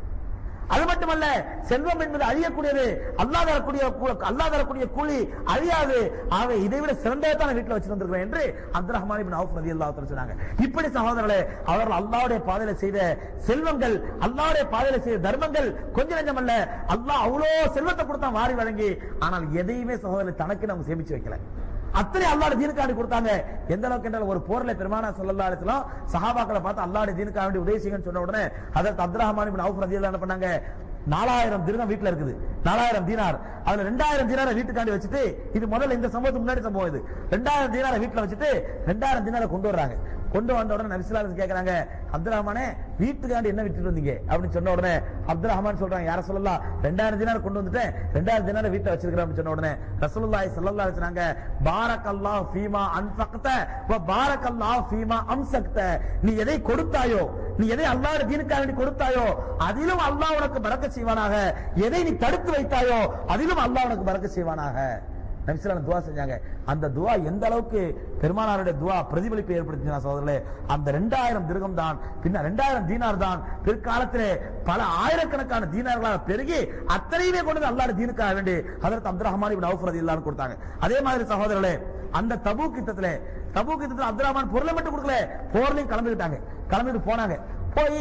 அது மட்டுமல்ல செல்வம் என்பது அழியக்கூடியது அல்லா தரக்கூடிய கூ- அல்லாஹ் தரக்கூடிய கூலி அழியாது ஆக இதை விட சிறந்ததான் வீட்டுல வச்சு வந்திருக்கிறேன் என்று அப்துல் ரஹ்மான் இப்னு அவுஃப் ரலியல்லாஹு தஆலா சொன்னாங்க இப்படி சகோதரர்களே அவர்கள் அல்லாஹ்வுடைய பாதையில செய்த செல்வங்கள் அல்லாஹ்வுடைய பாதையில செய்த தர்மங்கள் கொஞ்ச நஞ்சம் அல்ல அல்லாஹ் அவ்வளோ செல்வத்தை கொடுத்தா வாரி வழங்கி ஆனால் எதையுமே சகோதரர் தனக்கு நம்ம சேமிச்சு வைக்கல அத்தனை அல்லாஹ் தீனுக்காண்டி கொடுத்தாங்க எந்த அளவுக்கு என்றால் ஒரு போர்ல பெருமானா ஸல்லல்லாஹு அலைஹி வஸல்லம் சஹாபாக்களை பார்த்து அல்லாஹ்வுடைய தீனுக்காக வேண்டி உதவி செய்யுங்கன்னு சொன்ன உடனே Hazrat Abdul Rahman ibn Awf ரலியல்லாஹு என்ன பண்ணாங்க நாலாயிரம் திருகம் வீட்டுல இருக்குது நாலாயிரம் தீனார் அதுல ரெண்டாயிரம் தீனாரை வீட்டுக்காண்டி வச்சுட்டு இது முதல்ல இந்த சம்பவத்துக்கு முன்னாடி சம்பவம் இது ரெண்டாயிரம் தீனாரை வீட்டுல வச்சுட்டு ரெண்டாயிரம் தீனாரை கொண்டு வர்றாங்க கொண்டு வந்த உடனே நபிசுல்லாஸ் கேக்குறாங்க அப்துல் ரஹ்மானே வீட்டுக்காண்டி என்ன விட்டுட்டு வந்தீங்க அப்படின்னு சொன்ன உடனே அப்துல் ரஹ்மான் சொல்றாங்க யார சொல்லலாம் ரெண்டாயிரம் தினார் கொண்டு வந்துட்டேன் ரெண்டாயிரம் தினார வீட்டுல வச்சிருக்கிறேன் அப்படின்னு சொன்ன உடனே ரசூலுல்லாஹி ஸல்லல்லாஹு அலைஹி சொன்னாங்க பாரக்கல்லாஹு ஃபீமா அன்ஃபக்த வ பாரக்கல்லாஹு ஃபீமா அம்சக்த நீ எதை கொடுத்தாயோ நீ எதை அல்லாஹ்வுடைய தீனுக்காக வேண்டி கொடுத்தாயோ அதிலும் அல்லாஹ் உனக்கு பறக்க செய்வானாக எதை நீ தடுத்து வைத்தாயோ அதிலும் அல்லாஹ் உனக்கு பறக்க செய்வானாக நபிசுல்லாம் துவா செஞ்சாங்க அந்த துவா எந்த அளவுக்கு பெருமானாருடைய துவா பிரதிபலிப்பை ஏற்படுத்தினா சகோதரர்களே அந்த ரெண்டாயிரம் திருகம் தான் பின்ன ரெண்டாயிரம் தீனார் தான் பிற்காலத்திலே பல ஆயிரக்கணக்கான தீனார்களாக பெருகி அத்தனையுமே கொண்டு வந்து அல்லாஹ் தீனுக்காக வேண்டி அதற்கு அப்துல் ரஹ்மான் இப்னு அவுஃப் ரலியல்லாஹு கொடுத்தாங்க அதே மாதிரி சகோதரர்களே அந்த தபூக் யுத்தத்திலே தபூக் யுத்தத்தில் அப்துல் ரஹ்மான் பொருளை மட்டும் கொடுக்கல போர்லையும் கலந்துக்கிட்டாங்க கலந்துட்டு போனாங்க போய்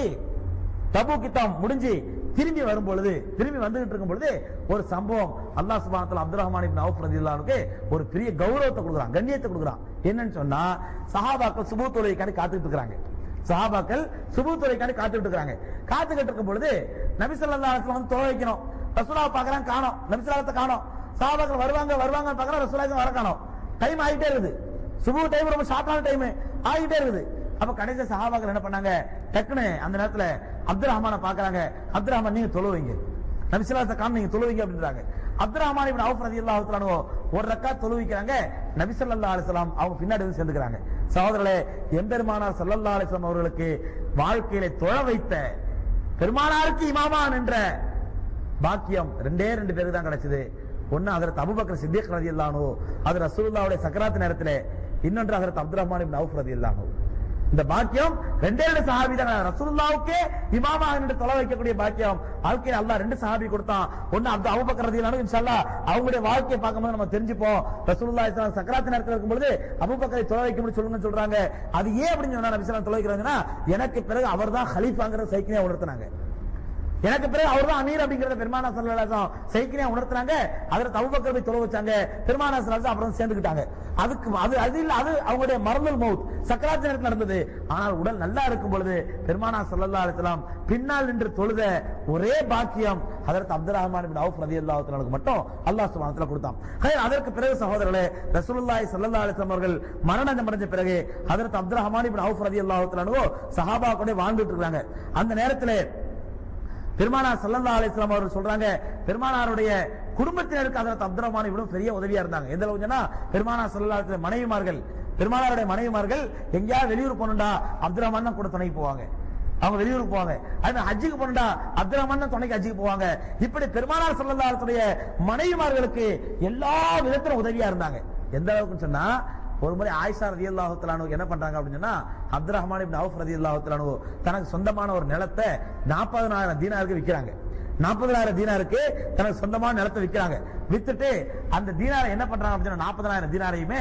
தபூக் யுத்தம் முடிஞ்சு திரும்பி வரும் பொழுது திரும்பி வந்துகிட்டு இருக்கும் பொழுது ஒரு சம்பவம் அல்லாஹ் சுப்ஹானஹு அப்துல் ரஹ்மான் இப்னு அவுஃப் ரலியல்லாஹுக்கு ஒரு பெரிய கௌரவத்தை கொடுக்குறான் கண்ணியத்தை கொடுக்குறான் என்னன்னு சொன்னா சஹாபாக்கள் சுபூ தொழுகைக்காண்டி காத்துக்கிட்டு இருக்காங்க சஹாபாக்கள் சுபூ தொழுகைக்காண்டி காத்துக்கிட்டு இருக்காங்க காத்துக்கிட்டு இருக்கும் பொழுது நபி ஸல்லல்லாஹு அலைஹி வஸல்லம் வந்து தொழ வைக்கணும் ரசூலாவை பார்க்கறான் காணோம் நபி ஸல்லல்லாஹு காணோம் சஹாபாக்கள் வருவாங்க வருவாங்க பார்க்கறான் ரசூலுல்லாஹி வர காணோம் டைம் ஆயிட்டே இருக்குது சுபு டைம் ரொம்ப ஷார்ட்டான டைம் ஆகிட்டே இருக்குது அப்ப கடைசி சஹாபாக்கள் என்ன பண்ணாங்க டக்குன்னு அந்த நேரத்துல அப்துல் ரஹ்மானை பாக்குறாங்க அப்துல் ரஹ்மான் நீங்க தொழுவீங்க நபிசுல்லாத்த காம் நீங்க தொழுவீங்க அப்படின்றாங்க அப்துல் ரஹ்மான் இப்னு அவுஃப் ரலியல்லாஹு தஆலா அன்ஹு ஒரு ரக்காத் தொழுவிக்கிறாங்க நபி ஸல்லல்லாஹு அலைஹி வஸல்லம் அவங்க பின்னாடி வந்து சேர்ந்துக்கிறாங்க சகோதரர்களே எம்பெருமானார் ஸல்லல்லாஹு அலைஹி வஸல்லம் அவர்களுக்கு வாழ்க்கையில தொழ வைத்த பெருமானாருக்கு இமாமா என்ற பாக்கியம் ரெண்டே ரெண்டு பேருக்கு தான் கிடைச்சது ஒன்னு ஹஜரத் அபூபக்கர் சித்திக் ரலியல்லாஹு அன்ஹு அது ரசூலுல்லாஹ்வுடைய சக்கராத் நேரத்திலே இன்னொன்று Hazrat Abdul Rahman ibn Awf ரலியல்லாஹு அன்ஹு இந்த பாக்கியம் ரெண்டே ரெண்டு சஹாபி தான் ரசூலுல்லாவுக்கே இமாமா என்று தொலை வைக்கக்கூடிய பாக்கியம் வாழ்க்கையில அல்லாஹ் ரெண்டு சஹாபி கொடுத்தான் ஒன்னு அப்து அபூபக்கர் ரலியல்லாஹு அன்ஹு இன்ஷால்லா அவங்களுடைய வாழ்க்கையை பார்க்கும்போது நம்ம தெரிஞ்சுப்போம் ரசூலுல்லாஹி ஸல்லல்லாஹு அலைஹி சக்கராத் நேரத்தில் இருக்கும்போது அபூபக்கரை தொலை வைக்க முடியும் சொல்லுங்கன்னு சொல்றாங்க அது ஏன் அப்படின்னு சொன்னா நபி ஸல்லல்லாஹு தொலை வைக்கிறாங்கன்னா எனக்கு பிறகு அவர்தான் ஹலீஃபாங்கிற சைக்கிளை உணர்த்தினாங்க எனக்கு பிறகு அவர்தான் அமீர் அப்படிங்கறத பெருமானா சல்லல்லாஹு சைக்கிளியா உணர்த்துறாங்க அதுல தவுபக்கர் போய் தொலை வச்சாங்க பெருமானா சல்லல்லாஹு அப்புறம் சேர்ந்துக்கிட்டாங்க அதுக்கு அது அது இல்ல அது அவங்களுடைய மரணல் மவுத் சக்கராத் நேரத்தில் நடந்தது ஆனால் உடல் நல்லா இருக்கும் பொழுது பெருமானா சல்லல்லாஹு அலைஹி வஸல்லம் பின்னால் நின்று தொழுத ஒரே பாக்கியம் அதற்கு அப்துல் ரஹ்மான் இப்னு அவுஃப் ரலியல்லாஹு தஆலாவுக்கு மட்டும் அல்லாஹ் சுப்ஹானஹு வ தஆலா கொடுத்தான் ஹைர், அதற்கு பிறகு சகோதரர்களே ரசூலுல்லாஹி ஸல்லல்லாஹு அலைஹி வஸல்லம் அவர்கள் மரணம் அடைஞ்ச பிறகு Hazrat Abdul Rahman ibn Awf ரலியல்லாஹு தஆலா சஹாபா கூட வாழ்ந்துட்டு இருக்காங்க அந்த நேரத்திலே பெருமானார் ஸல்லல்லாஹு அலைஹி வஸல்லம் அவர்கள் சொல்றாங்க பெருமானாருடைய குடும்பத்தினருக்கு ஹஜரத் அப்துல் ரஹ்மான் இவ்வளவு பெரிய உதவியா இருந்தாங்க எந்த அளவுக்கு சொன்னா பெருமானார் ஸல்லல்லாஹு அலைஹி வஸல்லம் மனைவிமார்கள் பெருமானாருடைய மனைவிமார்கள் எங்கேயாவது வெளியூர் போகணும்டா அப்துல் ரஹ்மான் தான் கூட துணைக்கு போவாங்க அவங்க வெளியூருக்கு போவாங்க அது ஹஜ்ஜுக்கு போனடா அப்துல் ரஹ்மான் தான் துணைக்கு ஹஜ்ஜுக்கு போவாங்க இப்படி பெருமானார் ஸல்லல்லாஹு அலைஹி வஸல்லம் மனைவிமார்களுக்கு எல்லா விதத்திலும் உதவியா இருந்தாங்க எந்த அளவுக்கு சொன்னா ஒரு முறை ஆயிஷா ரதியல்லாஹு தஆலா என்ன பண்றாங்க அப்படின்னு சொன்னா அப்துல் ரஹ்மான் இப்னு அவுஃப் ரதியல்லாஹு தஆலா தனக்கு சொந்தமான ஒரு நிலத்தை 40000 தீனாருக்கு விக்கிறாங்க 40000 தீனாருக்கு தனக்கு சொந்தமான நிலத்தை விக்கிறாங்க வித்துட்டு அந்த தீனாரை என்ன பண்றாங்க அப்படின்னு சொன்னா 40000 தீனாரையுமே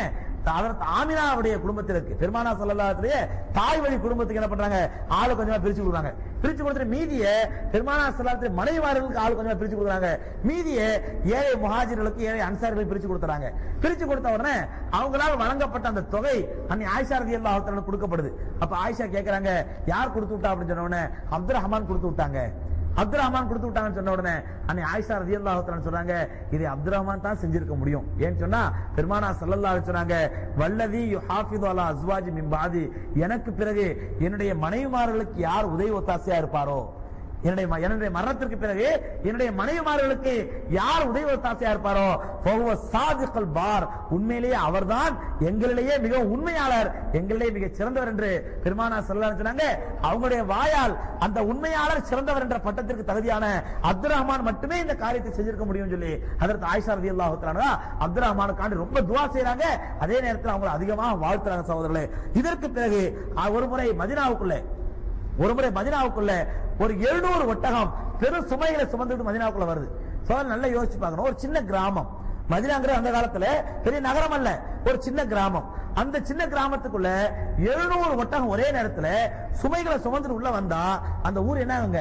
அதற்கு ஆமினாவுடைய குடும்பத்திற்கு பெருமானா சல்லல்லாஹுலயே தாய் வழி குடும்பத்துக்கு என்ன பண்றாங்க ஆளு கொஞ்சமா பிரிச்சு கொடுக்குறாங்க பிரிச்சு கொடுத்துட்டு மீதிய பெருமானா சல்லாத்துல மனைவிமார்களுக்கு ஆளு கொஞ்சமா பிரிச்சு கொடுக்குறாங்க மீதிய ஏழை முஹாஜிர்களுக்கு ஏழை அன்சாரிகளுக்கு பிரிச்சு கொடுத்துறாங்க பிரிச்சு கொடுத்த உடனே அவங்களால வழங்கப்பட்ட அந்த தொகை அன்னை ஆயிஷா ரதி அல்லாஹ் கொடுக்கப்படுது அப்ப ஆயிஷா கேக்குறாங்க யார் கொடுத்து விட்டா அப்படின்னு சொன்ன உடனே அப்துல் ரஹ்மான் கொடுத்து விட்டாங்க அப்துல் ரஹ்மான் கொடுத்து விட்டாங்கன்னு சொன்ன உடனே அன்னை ஆயிஷா ரதி அல்லாஹ் சொல்றாங்க இதை அப்துல் ரஹ்மான் தான் செஞ்சிருக்க முடியும் ஏன்னு சொன்னா பெருமானா சல்லல்லாஹு அலைஹி சொன்னாங்க வல்லதி யுஹாஃபிது அலா அஸ்வாஜி மின் பாதி எனக்கு பிறகு என்னுடைய மனைவிமார்களுக்கு யார் உதவி ஒத்தாசையா இருப்பாரோ என்னுடைய ம- என்னுடைய மரணத்திற்கு பிறகு என்னுடைய மனைவிமார்களுக்கு யார் உதவி ஒத்தாசையா இருப்பாரோ ஃபஹுவ சாதிகல் பார் உண்மையிலேயே அவர்தான் எங்களிலேயே மிக உண்மையாளர் எங்களிலேயே மிக சிறந்தவர் என்று பெருமானா சொல்லலாம் சொன்னாங்க அவங்களுடைய வாயால் அந்த உண்மையாளர் சிறந்தவர் என்ற பட்டத்திற்கு தகுதியான அப்துல் ரஹ்மான் மட்டுமே இந்த காரியத்தை செஞ்சிருக்க முடியும் சொல்லி அதற்கு ஆயிஷா ரதி அல்லாஹ் அப்துல் ரஹ்மானுக்காண்டி ரொம்ப துவா செய்றாங்க அதே நேரத்தில் அவங்க அதிகமாக வாழ்த்துறாங்க சகோதரர்களே இதற்கு பிறகு அஹ், ஒரு முறை மதினாவுக்குள்ளே ஒரு முறை மதினாவுக்குள்ள ஒரு எழுநூறு ஒட்டகம் பெரும் சுமைகளை சுமந்துட்டு மதினாவுக்குள்ள வருது சோதனை நல்லா யோசிச்சு பார்க்கணும் ஒரு சின்ன கிராமம் மதினாங்கிற அந்த காலத்துல பெரிய நகரம் அல்ல ஒரு சின்ன கிராமம் அந்த சின்ன கிராமத்துக்குள்ள எழுநூறு ஒட்டகம் ஒரே நேரத்துல சுமைகளை சுமந்துட்டு உள்ள வந்தா அந்த ஊர் என்ன ஆகுங்க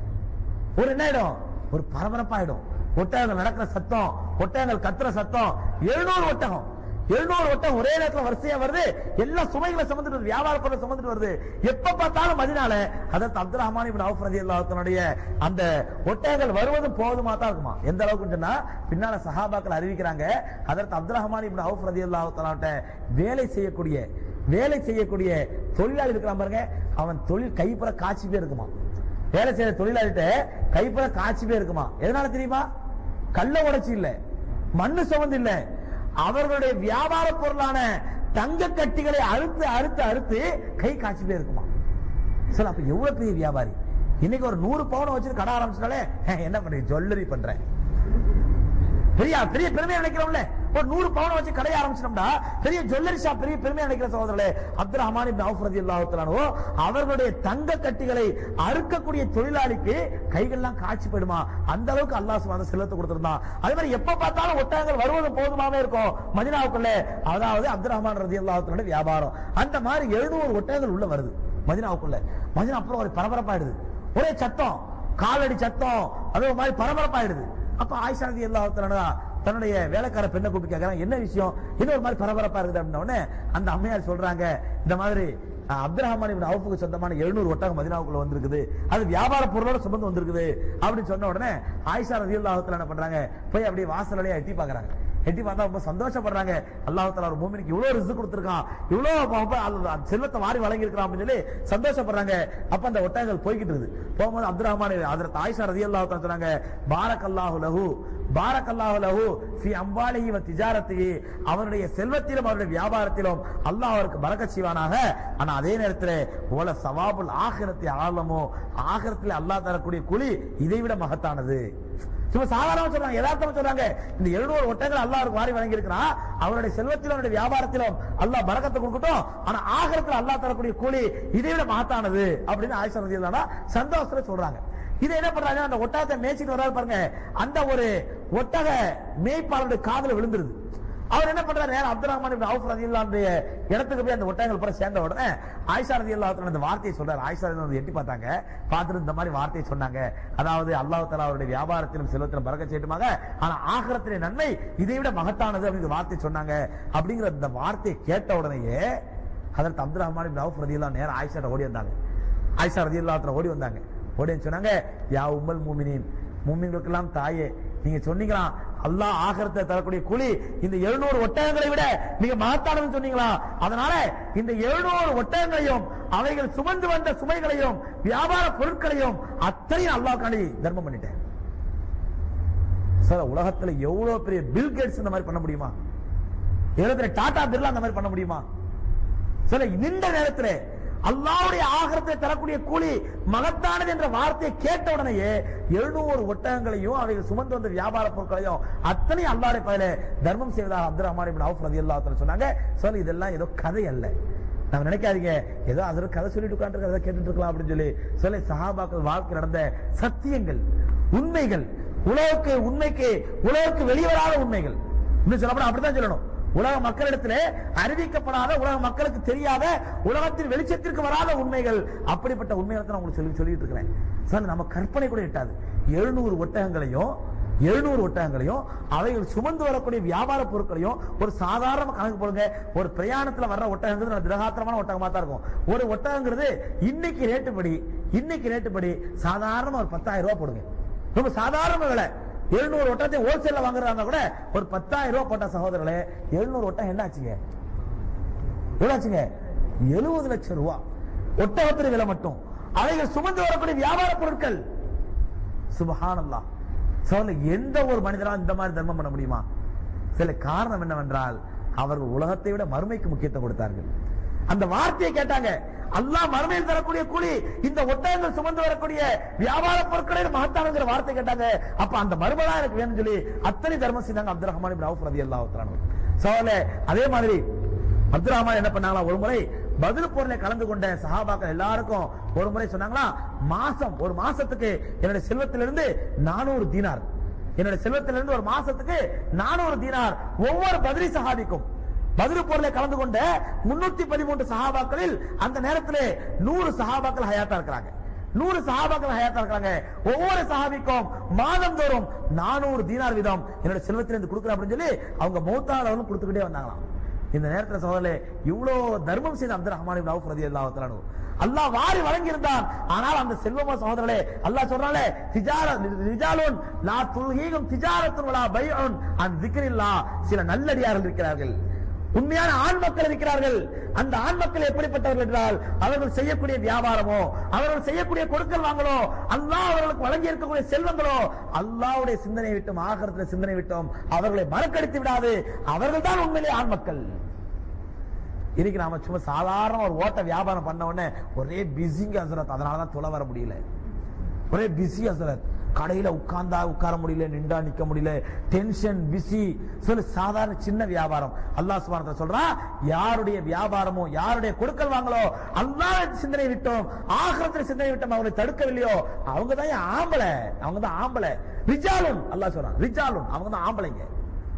ஒரு என்ன ஆயிடும் ஒரு பரபரப்பாயிடும் ஒட்டகங்கள் நடக்கிற சத்தம் ஒட்டகங்கள் கத்துற சத்தம் எழுநூறு ஒட்டகம் எழுநூறு ஒட்டகம் ஒரே நேரத்துல வரிசையா வருது எல்லா சுமைகளை சுமந்துட்டு வருது, வியாபார பொருளை சுமந்துட்டு வருது எப்ப பார்த்தாலும் மதினால அதற்கு அப்துல் ரஹ்மான் இப்னு அவுஃப் ரலியல்லாஹு அந்த ஒட்டகங்கள் வருவதும் போவதுமா தான் இருக்குமா எந்த அளவுக்கு சொன்னா பின்னால சஹாபாக்கள் அறிவிக்கிறாங்க அதற்கு அப்துல் ரஹ்மான் இப்னு அவுஃப் ரலியல்லாஹு வேலை செய்யக்கூடிய வேலை செய்யக்கூடிய தொழிலாளி இருக்கிறான் பாருங்க அவன் தொழில் கைப்புற காய்ச்சிட்டே இருக்குமா வேலை செய்யற தொழிலாளிட்ட கைப்புற காய்ச்சிட்டே இருக்குமா எதனால தெரியுமா கள்ள உடைச்சி இல்ல மண்ணு சுமந்து இல்ல அவர்களுடைய வியாபார பொருளான தங்க கட்டிகளை அறுத்து அறுத்து அறுத்து கை காய்ச்சிட்டே இருக்குமா சார் அப்ப எவ்வளவு பெரிய வியாபாரி இன்னைக்கு ஒரு நூறு பவுன் வச்சுட்டு கடை ஆரம்பிச்சிட்டாலே என்ன பண்றீங்க ஜுவல்லரி பண்றேன் பெரிய பெரிய பெருமையா நினைக்கிறோம்ல ஒரு நூறு பவுன் வச்சு கடைய ஆரம்பிச்சிட்டோம்னா பெரிய ஜுவல்லரி ஷாப் பெரிய பெருமையா நினைக்கிற சகோதரர்களே அப்துல் ரஹ்மான் இப்னு அவுஃப் ரலியல்லாஹு தஆலா அவர்களுடைய தங்க கட்டிகளை அறுக்கக்கூடிய தொழிலாளிக்கு கைகள்லாம் காய்ச்சி போயிடுமா அந்த அளவுக்கு அல்லாஹ் சுப்ஹானஹு செல்வத்தை கொடுத்திருந்தான் அதே மாதிரி எப்ப பார்த்தாலும் ஒட்டகங்கள் வருவது போதுமாவே இருக்கும் மதினாவுக்குள்ள அதாவது அப்துல் ரஹ்மான் ரலியல்லாஹு தஆலா வியாபாரம் அந்த மாதிரி 700 ஒட்டகங்கள் உள்ள வருது மதினாவுக்குள்ள மதினா அப்புறம் ஒரு பரபரப்பாயிடுது ஒரே சத்தம் காலடி சத்தம் அது ஒரு மாதிரி பரபரப்பாயிடுது அப்ப ஆயிஷா ரதி அல்லாஹ் தன்னுடைய வேலைக்கார பெண்ணை கூப்பிட்டு கேட்கறாங்க என்ன விஷயம் இது ஒரு மாதிரி பரபரப்பா இருக்குது அப்படின்ன உடனே அந்த அம்மையார் சொல்றாங்க இந்த மாதிரி அஹ், அப்துல் ரஹ்மான் இப்னு அவுஃபுக்கு சொந்தமான 700 ஒட்டகம் மதினாவுக்குள்ள வந்திருக்குது அது வியாபார பொருளோட சுமந்து வந்திருக்குது அப்படின்னு சொன்ன உடனே ஆயிஷா ரதி அல்லாஹ் என்ன பண்றாங்க போய் அப்படியே வாசல் வழியா எட்டி பாக்குறாங்க எட்டி பார்த்தா ரொம்ப சந்தோஷப்படுறாங்க அல்லாஹ் தஆலா ஒரு மூமினுக்கு இவ்வளவு ரிஸ்க் கொடுத்திருக்கான் இவ்வளவு ப- ப- செல்வத்தை வாரி வழங்கி இருக்கிறான் அப்படின்னு சொல்லி சந்தோஷப்படுறாங்க அப்ப அந்த ஒட்டகங்கள் போய்கிட்டு இருக்குது போகும்போது அப்துல் ரஹ்மான் அதற்கு ஆயிஷா ரதியல்லாஹு தஆலா சொன்னாங்க பாரக்கல்லாஹு லஹு பாரக்கல்லாஹு லஹு ஃபி அம்வாலிஹி வ திஜாரத்திஹி அவருடைய செல்வத்திலும் அவருடைய வியாபாரத்திலும் அல்லாஹ் அவருக்கு பரக்கத் செய்வானாக ஆனா அதே நேரத்தில் ஓல சவாபுல் ஆகிரத்தை ஆழமோ ஆகிரத்தில் அல்லாஹ் தரக்கூடிய கூலி இதை விட மகத்தானது சும்மா சாதாரணமா சொல்றாங்க யதார்த்தமா சொல்றாங்க இந்த 700 ஒட்டங்கள் அல்லாஹ் அவருக்கு வாரி வழங்கி இருக்கிறான் அவருடைய செல்வத்திலும் அவருடைய வியாபாரத்திலும் அல்லாஹ் பரக்கத்தை கொடுக்கட்டும் ஆனா ஆகரத்துல அல்லாஹ் தரக்கூடிய கூலி இதை விட மகத்தானது அப்படின்னு ஆயிஷா ரதியல்லாஹு சந்தோஷத்துல சொல்றாங்க இதை என்ன பண்றாங்க அந்த ஒட்டகத்தை மேய்ச்சிட்டு வர்றாரு பாருங்க அந்த ஒரு ஒட்டக மேய்ப்பாளருடைய காதுல விழுந்துருது அவர் என்ன பண்றாரு நேரம் அப்துல் ரஹ்மான் இப்னு அவுஃப் ரலியல்லாஹுடைய இடத்துக்கு போய் அந்த ஒட்டகங்கள் பூரா சேர்ந்த உடனே ஆயிஷா ரலியல்லாஹு அந்த வார்த்தையை சொல்றாரு ஆயிஷா ரலியல்லாஹு வந்து எட்டி பார்த்தாங்க பார்த்துட்டு இந்த மாதிரி வார்த்தையை சொன்னாங்க அதாவது அல்லாஹ் தஆலா அவருடைய வியாபாரத்திலும் செல்வத்திலும் பறக்க செய்யட்டுமாக ஆனா ஆகிரத்திலே நன்மை இதை விட மகத்தானது அப்படிங்கிற வார்த்தை சொன்னாங்க அப்படிங்கிற இந்த வார்த்தையை கேட்ட உடனேயே அதற்கு அப்துல் ரஹ்மான் இப்னு அவுஃப் ரலியல்லாஹு நேரம் ஆயிஷா ஓடி வந்தாங்க ஆயிஷா ரலியல்லாஹு ஓடி வந்தாங்க ஓடி வந்து சொன்னாங்க யா உம்மல் மூமினின் மூமின்களுக்கெல்லாம் தாயே நீங்க சொன்னீங்களா அல்லாஹ் ஆகரத்தை தரக்கூடிய கூலி இந்த 700 ஒட்டகங்களை விட நீங்க மகத்தானதுன்னு சொன்னீங்களா அதனால இந்த 700 ஒட்டகங்களையும் அவைகள் சுமந்து வந்த சுமைகளையும் வியாபார பொருட்களையும் அத்தனையும் அல்லாஹ்காண்டி தர்மம் பண்ணிட்டேன் சார் உலகத்துல எவ்வளவு பெரிய பில் கேட்ஸ் இந்த மாதிரி பண்ண முடியுமா எவ்வளவு பெரிய டாடா பிர்லா அந்த மாதிரி பண்ண முடியுமா சில நின்ற நேரத்தில் அல்லாவுடைய ஆகரத்தை தரக்கூடிய கூலி மகத்தானது என்ற வார்த்தையை கேட்ட உடனேயே எழுநூறு ஒட்டகங்களையும் அவைகள் சுமந்து வந்த வியாபார பொருட்களையும் அத்தனை அல்லாடைய பயில தர்மம் செய்வதாக அப்துல் ரஹ்மான் இப்னு அவுஃப் ரலியல்லாஹு சொன்னாங்க சொல்லி இதெல்லாம் ஏதோ கதை அல்ல நம்ம நினைக்காதீங்க ஏதோ அதில் கதை சொல்லிட்டு உட்கார்ந்து கதை கேட்டுட்டு இருக்கலாம் அப்படின்னு சொல்லி சொல்லி சஹாபாக்கள் வாழ்க்கை நடந்த சத்தியங்கள் உண்மைகள் உலகுக்கு உண்மைக்கு உலகுக்கு வெளிவராத உண்மைகள் இன்னும் சொல்லப்பட அப்படித்தான் சொல்லணும் உலக மக்களிடத்திலே அறிவிக்கப்படாத உலக மக்களுக்கு தெரியாத உலகத்தின் வெளிச்சத்திற்கு வராத உண்மைகள் அப்படிப்பட்ட உண்மைகளை தான் நான் உங்களுக்கு சொல்லி சொல்லிட்டு இருக்கிறேன் சார் நம்ம கற்பனை கூட எட்டாது எழுநூறு ஒட்டகங்களையும் எழுநூறு ஒட்டகங்களையும் அவைகள் சுமந்து வரக்கூடிய வியாபார பொருட்களையும் ஒரு சாதாரண கணக்கு போடுங்க ஒரு பிரயாணத்துல வர்ற ஒட்டகங்கிறது நல்ல திரகாத்திரமான ஒட்டகமா தான் இருக்கும் ஒரு ஒட்டகங்கிறது இன்னைக்கு ரேட்டு படி இன்னைக்கு ரேட்டு படி சாதாரண ஒரு பத்தாயிரம் ரூபாய் போடுங்க ரொம்ப சாதாரண விலை எழுநூறு ஒட்டகத்தை ஹோல்சேல்ல வாங்குறதா கூட ஒரு பத்தாயிரம் ரூபாய் போட்ட சகோதரர்களே எழுநூறு ஒட்டகம் என்ன ஆச்சுங்க எவ்வளவு ஆச்சுங்க எழுபது லட்சம் ரூபாய் ஒட்டகத்தின் விலை மட்டும் அவைகள் சுமந்து வரக்கூடிய வியாபார பொருட்கள் சுபஹானல்லா சொல்ல எந்த ஒரு மனிதரால் இந்த மாதிரி தர்மம் பண்ண முடியுமா சில காரணம் என்னவென்றால் அவர்கள் உலகத்தை விட மறுமைக்கு முக்கியத்துவம் கொடுத்தார்கள் அந்த வார்த்தையை கேட்டாங்க அல்லாஹ் மறுமையில் தரக்கூடிய கூலி இந்த ஒட்டகங்கள் சுமந்து வரக்கூடிய வியாபார பொருட்களை மகத்தானுங்கிற வார்த்தை கேட்டாங்க அப்ப அந்த மறுமலா எனக்கு வேணும்னு சொல்லி அத்தனை தர்மம் செய்தாங்க அப்துல் ரஹ்மான் இப்னு அவுஃப் ரலியல்லாஹு தஆலா சோல அதே மாதிரி அப்துல் ரஹ்மான் என்ன பண்ணாங்களா ஒரு முறை பதில் பொருளை கலந்து கொண்ட சஹாபாக்கள் எல்லாருக்கும் ஒரு முறை சொன்னாங்களா மாசம் ஒரு மாசத்துக்கு என்னுடைய செல்வத்திலிருந்து நானூறு தீனார் என்னுடைய செல்வத்திலிருந்து ஒரு மாசத்துக்கு நானூறு தீனார் ஒவ்வொரு பதிரி சஹாபிக்கும் பதில் பொருளை கலந்து கொண்ட முன்னூத்தி பதிமூன்று சஹாபாக்களில் அந்த நேரத்திலே நூறு சஹாபாக்கள் ஹயாத்தா இருக்கிறாங்க நூறு சஹாபாக்கள் ஹயாத்தா இருக்காங்க ஒவ்வொரு சஹாபிக்கும் மாதந்தோறும் நானூறு தீனார் வீதம் என்னோட செல்வத்திலிருந்து கொடுக்குறேன் அப்படின்னு சொல்லி அவங்க மௌத்தாளர்களும் கொடுத்துக்கிட்டே வந்தாங்களாம் இந்த நேரத்துல சகோதரே இவ்வளவு தர்மம் செய்த அப்துல் ரஹ்மான் இப்னு அவுஃப் ரலியல்லாஹு தஆலா அன்ஹு. அல்லாஹ் வாரி வழங்கி இருந்தான் ஆனால் அந்த செல்வமா சகோதரர்களே அல்லாஹ் சொல்றானே திஜார ரிஜாலுன் லா துல்ஹீகும் திஜாரத்துன் வலா பைஉன் அன் திக்ரில்லாஹ் சில நல்லடியார்கள் இருக்கிறார்கள் உண்மையான ஆண் மக்கள் இருக்கிறார்கள் அந்த ஆண் மக்கள் எப்படிப்பட்டவர்கள் என்றால் அவர்கள் செய்யக்கூடிய வியாபாரமோ அவர்கள் செய்யக்கூடிய கொடுக்கல் வாங்கலோ அல்லாஹ் அவர்களுக்கு வழங்கி இருக்கக்கூடிய செல்வங்களோ அல்லாஹ்வுடைய சிந்தனை விட்டும் ஆகரத்துல சிந்தனை விட்டும் அவர்களை மறக்கடித்து விடாது அவர்கள் தான் உண்மையிலே ஆண் மக்கள் இன்னைக்கு நாம சும்மா சாதாரண ஒரு ஓட்ட வியாபாரம் பண்ண உடனே ஒரே பிஸிங்க ஹசரத் அதனாலதான் தொலை வர முடியல ஒரே பிஸி ஹசரத் கடையில உட்கார்ந்தா உட்கார முடியல நின்றா நிக்க முடியல டென்ஷன் பிஸி சொல்லு சாதாரண சின்ன வியாபாரம் அல்லாஹ் சுப்ஹானஹு சொல்றான் யாருடைய வியாபாரமோ யாருடைய கொடுக்கல் வாங்கலோ அல்லாஹ் சிந்தனை விட்டோம் ஆகிரத்தில் சிந்தனை விட்டோம் அவங்களை தடுக்கவில்லையோ அவங்க தான் ஆம்பளை அவங்க தான் ஆம்பளை ரிஜாலுன் அல்லாஹ் சொல்றான் ரிஜாலுன் அவங்க தான் ஆம்பளைங்க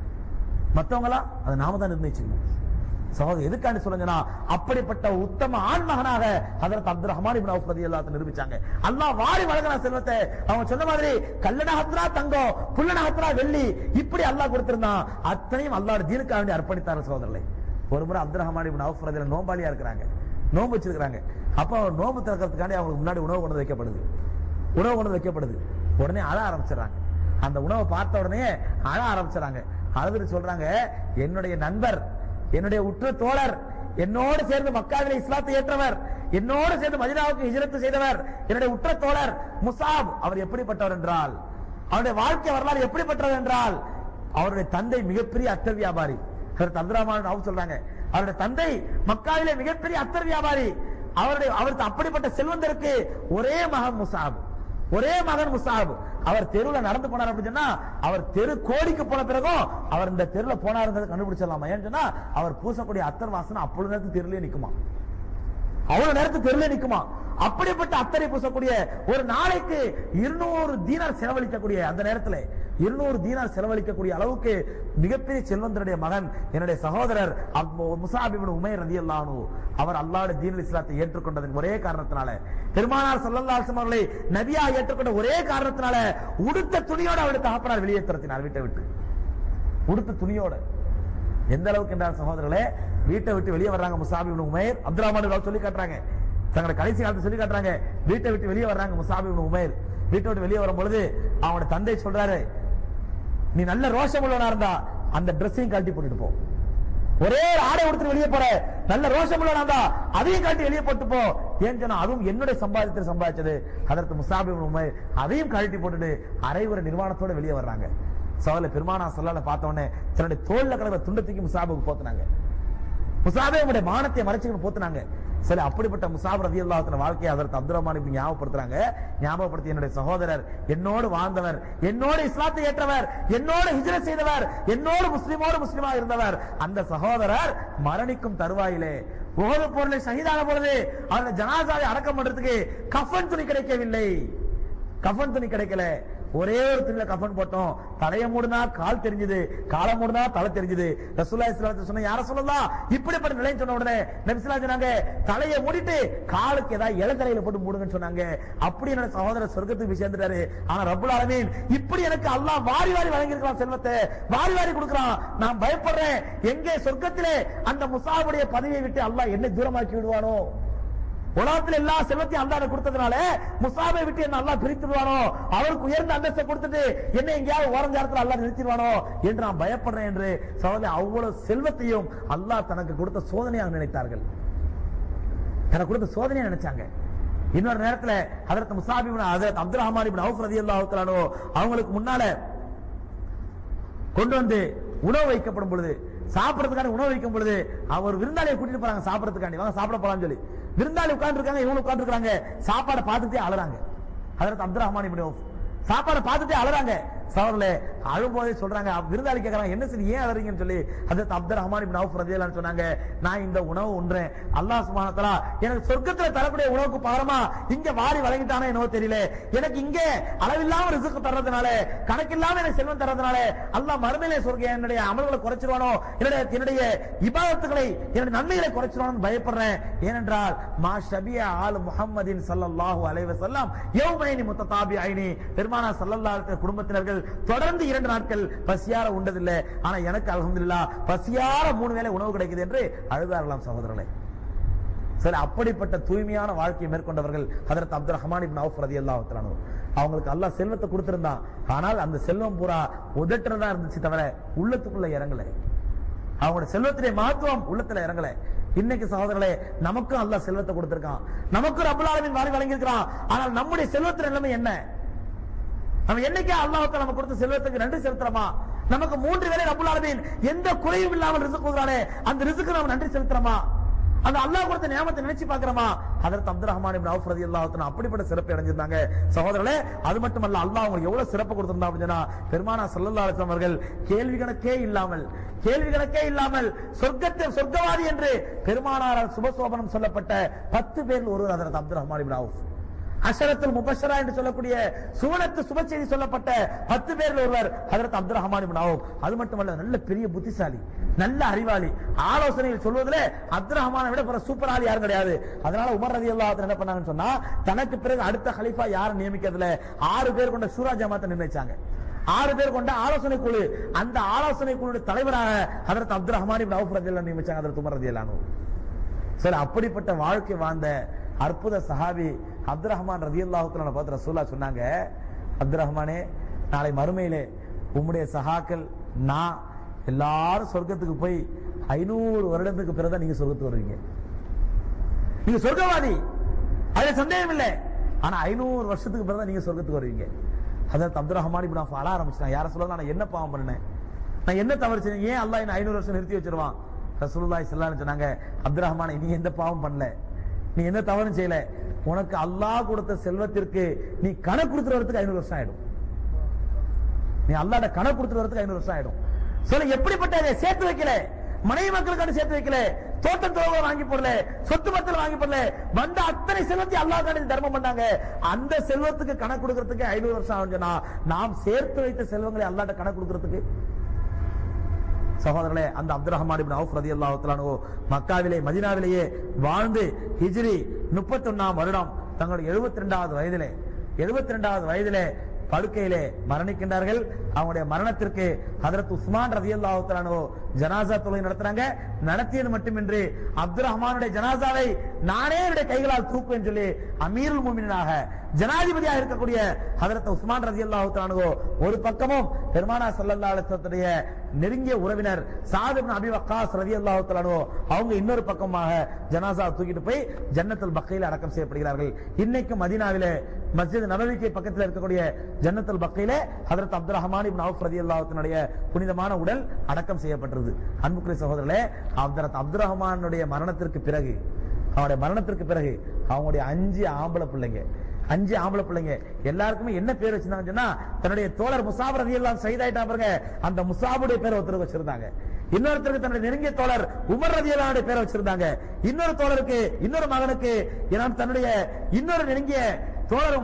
மத்தவங்களா அதை நாம தான் நிர்ணயிச்சிருக்கோம் சகோதரர் எதுக்காண்டி சொல்லுங்கன்னா அப்படிப்பட்ட உத்தம ஆண்மகனாக Hazrat Abdul Rahman ibn Awf ரலியல்லாஹு நிரூபிச்சாங்க அல்லாஹ் வாரி வழங்கின செல்வத்தை அவங்க சொன்ன மாதிரி கல்லணகத்ரா தங்கம் புல்லணகத்ரா வெள்ளி இப்படி அல்லாஹ் கொடுத்திருந்தான் அத்தனையும் அல்லாஹ்வுடைய தீனுக்காக வேண்டி அர்ப்பணித்தார் சகோதரர்களே ஒரு முறை அப்துல் ரஹ்மான் இப்னு அவுஃப் ரலியல்லாஹு நோம்பாளியா இருக்கிறாங்க நோன்பு வச்சிருக்காங்க அப்ப அவர் நோன்பு திறக்கிறதுக்காண்டி அவங்களுக்கு முன்னாடி உணவு கொண்டு வந்து வைக்கப்படுது உணவு கொண்டு வந்து வைக்கப்படுது உடனே அழ ஆரம்பிச்சிடறாங்க அந்த உணவை பார்த்த உடனே அழ ஆரம்பிச்சிடறாங்க அழுதுட்டு சொல்றாங்க என்னுடைய நண்பர் என்னுடைய உற்ற தோழர் என்னோடு சேர்ந்து மக்காவிலே இஸ்லாத்தை ஏற்றவர் என்னோடு சேர்ந்து மதினாவுக்கு ஹிஜ்ரத் செய்தவர் என்னுடைய உற்ற தோழர் முசாப் அவர் எப்படிப்பட்டவர் என்றால் அவருடைய வாழ்க்கை வரலாறு எப்படிப்பட்டவர் என்றால் அவருடைய தந்தை மிகப்பெரிய அத்தர் வியாபாரி தந்திராமான சொல்றாங்க அவருடைய தந்தை மக்காவிலே மிகப்பெரிய அத்தர் வியாபாரி அவருடைய அவருக்கு அப்படிப்பட்ட செல்வந்தருக்கு ஒரே மகன் முசாப் ஒரே மகன் முசாப் அவர் தெருவுல நடந்து போனார் அப்படின்னு சொன்னா அவர் தெரு கோடிக்கு போன பிறகும் அவர் இந்த தெருல போனாருங்கிறத கண்டுபிடிச்சிடலாமா ஏன்னு சொன்னா அவர் பூசக்கூடிய அத்தர் வாசனை அப்பொழுது நேரத்துக்கு தெருலயே நிக்குமா அவ்வளவு நேரத்துக்கு தெருல நிக்குமா அப்படிப்பட்ட அத்தரை பூசக்கூடிய ஒரு நாளைக்கு இருநூறு தீனார் செலவழிக்கக்கூடிய அந்த நேரத்துல இருநூறு தீனார் செலவழிக்கக்கூடிய அளவுக்கு மிகப்பெரிய செல்வந்தருடைய மகன் என்னுடைய சகோதரர் முசாபிபின் உமைர் ரதி அல்லானு அவர் அல்லாஹ்வுடைய தீனல் இஸ்லாத்தை ஏற்றுக்கொண்டதன் ஒரே காரணத்தினால பெருமானார் ஸல்லல்லாஹு அலைஹி வஸல்லம் அவர்களை நபியா ஏற்றுக்கொண்ட ஒரே காரணத்தினால உடுத்த துணியோட அவருடைய தகப்பனார் வெளியே துரத்தினார் வீட்டை விட்டு உடுத்த துணியோட எந்த அளவுக்கு என்றால் சகோதரர்களே வீட்டை விட்டு வெளியே வர்றாங்க முசாபி இப்னு உமைர் அப்துல் ரஹ்மான் சொல்லி காட்டுறாங்க தங்களோட கடைசி காலத்தை சொல்லி காட்டுறாங்க வீட்டை விட்டு வெளியே வர்றாங்க முசாபி இப்னு உமைர் வீட்டை விட்டு வெளியே வரும் பொழுது அவனோட தந்தை சொல்றாரு நீ நல்ல ரோஷம் உள்ளவனா இருந்தா அந்த ட்ரெஸ்ஸையும் கழட்டி போட்டுட்டு போ ஒரே ஒரு ஆடை உடுத்து வெளியே போற நல்ல ரோஷம் உள்ளவனா இருந்தா அதையும் கழட்டி வெளியே போட்டு போ ஏன்னு சொன்னா அதுவும் என்னுடைய சம்பாதித்து சம்பாதிச்சது அதற்கு முசாபி இப்னு உமைர் அதையும் கழட்டி போட்டுட்டு அரைவர நிர்வாணத்தோட வெளியே வர்றாங்க சவல பெருமானா சொல்லல பார்த்த உடனே தன்னுடைய தோல்ல கிடக்கிற துண்டத்துக்கு முசாபுக்கு போத்துனாங்க முசாபே உடைய மானத்தை மறைச்சுக்கிட்டு போத்துனாங்க சரி அப்படிப்பட்ட முசாப் ரதி அல்லாஹத்தின வாழ்க்கையை அதற்கு அப்துல் ரஹ்மான் இப்படி ஞாபகப்படுத்துறாங்க ஞாபகப்படுத்தி என்னுடைய சகோதரர் என்னோடு வாழ்ந்தவர் என்னோடு இஸ்லாத்தை ஏற்றவர் என்னோடு ஹிஜ்ரத் செய்தவர் என்னோடு முஸ்லிமோடு முஸ்லிமா இருந்தவர் அந்த சகோதரர் மரணிக்கும் தருவாயிலே உகது பொருளை சகிதான பொழுது அவருடைய ஜனாசாவை அடக்கம் பண்றதுக்கு கஃபன் துணி கிடைக்கவில்லை கஃபன் துணி கிடைக்கல ஒரே ஒரு துணியில கஃன் போட்டோம் தலைய மூடுனா கால் தெரிஞ்சது காலை மூடுனா தலை தெரிஞ்சது ரசூலுல்லாஹி ஸல்லல்லாஹு அலைஹி சொன்ன யார சொல்லலாம் இப்படிப்பட்ட நிலை சொன்ன உடனே நபி ஸல்லல்லாஹு சொன்னாங்க தலைய மூடிட்டு காலுக்கு ஏதாவது இளந்தலையில போட்டு மூடுங்கன்னு சொன்னாங்க அப்படி என்னோட சகோதரர் சொர்க்கத்துக்கு போய் சேர்ந்துட்டாரு ஆனா ரப்புல் ஆலமீன் இப்படி எனக்கு அல்லாஹ் வாரி வாரி வழங்கி இருக்கான் செல்வத்தை வாரி வாரி கொடுக்கறான் நான் பயப்படுறேன் எங்கே சொர்க்கத்திலே அந்த முசாவுடைய பதவியை விட்டு அல்லாஹ் என்ன தூரமாக்கி விடுவானோ உலகத்துல எல்லா செல்வத்தையும் அல்லாஹ் கொடுத்ததுனால முசாபை விட்டு என்ன அல்லாஹ் பிரித்துடுவானோ அவருக்கு உயர்ந்த அந்தஸ்தை கொடுத்துட்டு என்ன எங்கேயாவது ஓரஞ்சாரத்துல அல்லாஹ் நிறுத்திடுவானோ என்று நான் பயப்படுறேன் என்று சகோதரி அவ்வளவு செல்வத்தையும் அல்லாஹ் தனக்கு கொடுத்த சோதனையாக நினைத்தார்கள் தனக்கு கொடுத்த சோதனையா நினைச்சாங்க இன்னொரு நேரத்துல ஹதரத் முசாபி Hazrat Abdul Rahman ibn Awf ரலியல்லாஹு தஆலா அவங்களுக்கு முன்னால கொண்டு வந்து உணவு வைக்கப்படும் பொழுது சாப்பிடறதுக்கான உணவு வைக்கும் பொழுது அவர் விருந்தாளியை கூட்டிட்டு போறாங்க சாப்பிடறதுக்காண்டி வாங்க சாப்பிட போலாம்னு சொல்லி விருந்தாளி உட்கார்ந்து இருக்காங்க இவங்க உட்கார்ந்து இருக்காங்க சாப்பாடை பார்த்துட்டே அழறாங்க Hazrat Abdul Rahman ibn Awf சாப்பாடை பார்த்துட்டே அழறாங்க சவர்ல அழும்போதே சொல்றாங்க அப்ப விருந்தாளி கேக்குறாங்க என்ன சரி ஏன் அழறீங்கன்னு சொல்லி Hazrat Abdul Rahman ibn Awf ரலியல்லாஹு அன்ஹு சொன்னாங்க நான் இந்த உணவு உண்றேன் அல்லாஹ் சுப்ஹானஹு வ தஆலா எனக்கு சொர்க்கத்துல தரக்கூடிய உணவுக்கு பகரமா இங்க வாரி வழங்கிட்டானே என்னவோ தெரியல எனக்கு இங்க அளவில்லாம ரிசுக்கு தர்றதுனால கணக்கில்லாம எனக்கு செல்வம் தர்றதுனால அல்லாஹ் மறுமையிலே சொர்க்க என்னுடைய அமல்களை குறைச்சிருவானோ என்னுடைய என்னுடைய இபாதத்துகளை என்னுடைய நன்மைகளை குறைச்சிருவானு பயப்படுறேன் ஏனென்றால் மா ஷபியா ஆல் முஹம்மதின் ஸல்லல்லாஹு அலைஹி வஸல்லம் யௌமைனி முத்ததாபி ஐனி பெருமானா ஸல்லல்லாஹு அலைஹி வஸல்லம் குடும்பத்தினர்கள் தொடர்ந்து இரண்டு நாட்கள் பசியார உண்டதில்லை ஆனா எனக்கு அல்ஹம்துலில்லாஹ் பசியார மூணு வேளை உணவு கிடைக்குது என்று அழுதாரலாம் சகோதரர்களே சரி அப்படிப்பட்ட தூய்மையான வாழ்க்கையை மேற்கொண்டவர்கள் Hazrat Abdul Rahman ibn Awf ரலியல்லாஹு தஆலா அன்ஹு. அவங்களுக்கு அல்லாஹ் செல்வத்தை கொடுத்திருந்தான் ஆனால் அந்த செல்வம் பூரா உதட்டுறதா இருந்துச்சு தவிர உள்ளத்துக்குள்ள இறங்கல அவங்களோட செல்வத்திலே மகத்துவம் உள்ளத்துல இறங்கல இன்னைக்கு சகோதரர்களே நமக்கும் அல்லாஹ் செல்வத்தை கொடுத்திருக்கான் நமக்கும் ரப்பல் ஆலமீன் வாரி வழங்கியிருக்கிறான் ஆனால் நம்முடைய செல்வத்தின் நிலைமை என்ன நம்ம என்னைக்கே அல்லாஹ்வுக்கு நம்ம கொடுத்த செல்வத்துக்கு நன்றி செலுத்துறோமா நமக்கு மூன்று வேளை ரப்பல் ஆலமீன் எந்த குறையும் இல்லாமல் ரிசுக் கொடுக்குறானே அந்த ரிசுக்கு நம்ம நன்றி செலுத்துறோமா அந்த அல்லாஹ் கொடுத்த நியமத்தை நினைச்சு பார்க்கறோமா Hazrat Abdul Rahman ibn Awf ரலியல்லாஹு தஆலா அப்படிப்பட்ட சிறப்பை அடைஞ்சிருந்தாங்க சகோதரர்களே அது மட்டுமல்ல அல்லாஹ் அவங்களுக்கு எவ்வளவு சிறப்பு கொடுத்திருந்தா அப்படின்னு சொன்னா பெருமானா ஸல்லல்லாஹு அலைஹி வஸல்லம் அவர்கள் கேள்வி கணக்கே இல்லாமல் கேள்வி கணக்கே இல்லாமல் சொர்க்கத்தை சொர்க்கவாதி என்று பெருமானாரால் சுபசோபனம் சொல்லப்பட்ட பத்து பேரில் ஒருவர் Hazrat Abdul Rahman ibn Awf அஷரத்துல் முபஷரா என்று சொல்லக்கூடிய சுவனத்து சுப செய்தி சொல்லப்பட்ட பத்து பேர்ல ஒருவர் Hazrat Abdul Rahman ibn Awf அது மட்டுமல்ல நல்ல பெரிய புத்திசாலி நல்ல அறிவாளி ஆலோசனைகள் சொல்வதிலே அப்துல் ரஹ்மானை விட பிற சூப்பர் ஆள் யாரும் கிடையாது அதனால உமர் ரலியல்லாஹு அன்ஹு என்ன பண்ணாங்கன்னு சொன்னா தனக்கு பிறகு அடுத்த கலீஃபா யாரை நியமிக்கிறதுல ஆறு பேர் கொண்ட சூரா ஜமாத்தை நிர்ணயிச்சாங்க ஆறு பேர் கொண்ட ஆலோசனை குழு அந்த ஆலோசனை குழுடைய தலைவராக Hazrat Abdul Rahman ibn Awf ரலியல்லாஹு நியமிச்சாங்க ஹதரத் உமர் ரலியல்லாஹு அன்ஹு. சரி அப்படிப்பட்ட வாழ்க்கை வாழ்ந்த அற்புத சஹாபி அப்துல் ரஹ்மான் ரதி அல்லாஹுத்தலான பார்த்து ரசூல்லா சொன்னாங்க அப்துல் ரஹ்மானே நாளை மறுமையிலே உம்முடைய சஹாக்கள் நான் எல்லாரும் சொர்க்கத்துக்கு போய் ஐநூறு வருடத்துக்கு பிறகுதான் நீங்க சொர்க்கத்துக்கு வருவீங்க நீங்க சொர்க்கவாதி அதுல சந்தேகம் இல்லை ஆனா ஐநூறு வருஷத்துக்கு பிறகுதான் நீங்க சொர்க்கத்துக்கு வருவீங்க அதாவது அப்துல் ரஹ்மான் இப்ப நான் அழ ஆரம்பிச்சிட்டேன் யார சொல்ல நான் என்ன பாவம் பண்ணேன் நான் என்ன தவறு செஞ்சேன் ஏன் அல்லாஹ் என்ன ஐநூறு வருஷம் நிறுத்தி வச்சிருவான் ரசூலுல்லாஹி ஸல்லல்லாஹு அலைஹி சொன்னாங்க அப்துல் ரஹ்மான் நீ எந்த பாவம் பண்ணல நீ எந்த தவறும் செய்யல உனக்கு அல்லாஹ் கொடுத்த செல்வத்திற்கு நீ கணக்கு கொடுத்துட்டு வரதுக்கு ஐநூறு வருஷம் ஆயிடும் நீ அல்லாட கணக்கு கொடுத்துட்டு வரதுக்கு ஐநூறு வருஷம் ஆயிடும் சொல்ல எப்படிப்பட்ட அதை சேர்த்து வைக்கல மனைவி மக்களுக்கான சேர்த்து வைக்கல தோட்டம் துறவை வாங்கி போடல சொத்து பத்தில் வாங்கி போடல வந்த அத்தனை செல்வத்தை அல்லாஹ் காண்டி தர்மம் பண்ணாங்க அந்த செல்வத்துக்கு கணக்கு கொடுக்கறதுக்கு ஐநூறு வருஷம் ஆகும் சொன்னா நாம் சேர்த்து வைத்த செல்வங்களை அல்லாட்ட கணக்கு கொடுக்கறதுக்கு சகோதரர்களே அந்த அப்துல் ரஹ்மான் இப்னு அவுஃப் ரலியல்லாஹு தஆலா அன்ஹு மக்காவிலே மதீனாவிலேயே வாழ்ந்து ஹிஜ்ரி 31 வருடம் தங்களுடைய 72வது வயதிலே 72வது வயதிலே படுக்கையிலே மரணிக்கின்றார்கள் அவங்களுடைய மரணத்திற்கு ஹதரத் உஸ்மான் ரலியல்லாஹு தஆலா அன்ஹு ஜனாசா தொழுகை நடத்துறாங்க நடத்தியது மட்டுமின்றி அப்துல் ரஹ்மானுடைய ஜனாசாவை நானே என்னுடைய கைகளால் தூக்குவேன் சொல்லி அமீருல் முமினாக ஜனாதிபதியாக இருக்கக்கூடிய ஹதரத் உஸ்மான் ரலியல்லாஹு தஆலா அன்ஹு ஒரு பக்கமும் பெருமானா ஸல்லல்லாஹு அலைஹி வஸல்லத்துடைய நெருங்கிய உறவினர் சாத் இப்னு அபி வக்காஸ் ரலியல்லாஹு தஆலா அன்ஹு அவங்க இன்னொரு பக்கமாக ஜனாசா தூக்கிட்டு போய் ஜன்னத்துல் பக்கையில் அடக்கம் செய்யப்படுகிறார்கள் இன்னைக்கு மதீனாவிலே மஸ்ஜித் நபவிக்கு பக்கத்தில் இருக்கக்கூடிய ஜன்னத்துல் பக்கையிலே Hazrat Abdul Rahman ibn Awf ரலியல்லாஹு தஆலாவுடைய புனிதமான உடல் அடக்கம் செய்யப்பட்டிருது அன்புக்குரிய சகோதரர்களே ஹதரத் அப்துல் ரஹ்மானுடைய மரணத்திற்கு பிறகு அவருடைய மரணத்திற்கு பிறகு அவங்களுடைய அஞ்சு ஆம்பளை பிள்ளைங்க அஞ்சு ஆம்பளை பிள்ளைங்க எல்லாருக்குமே என்ன பேர் வச்சிருந்தாங்க சொன்னா தன்னுடைய தோழர் முசாப் ரதி எல்லாம் செய்தாயிட்டா பாருங்க அந்த முசாபுடைய பேரை ஒருத்தருக்கு வச்சிருந்தாங்க இன்னொருத்தருக்கு தன்னுடைய நெருங்கிய தோழர் உமர் ரதி அல்லாவுடைய பேரை வச்சிருந்தாங்க இன்னொரு தோழருக்கு இன்னொரு மகனுக்கு ஏன்னா தன்னுடைய இன்னொரு நெருங்கிய தோழரும்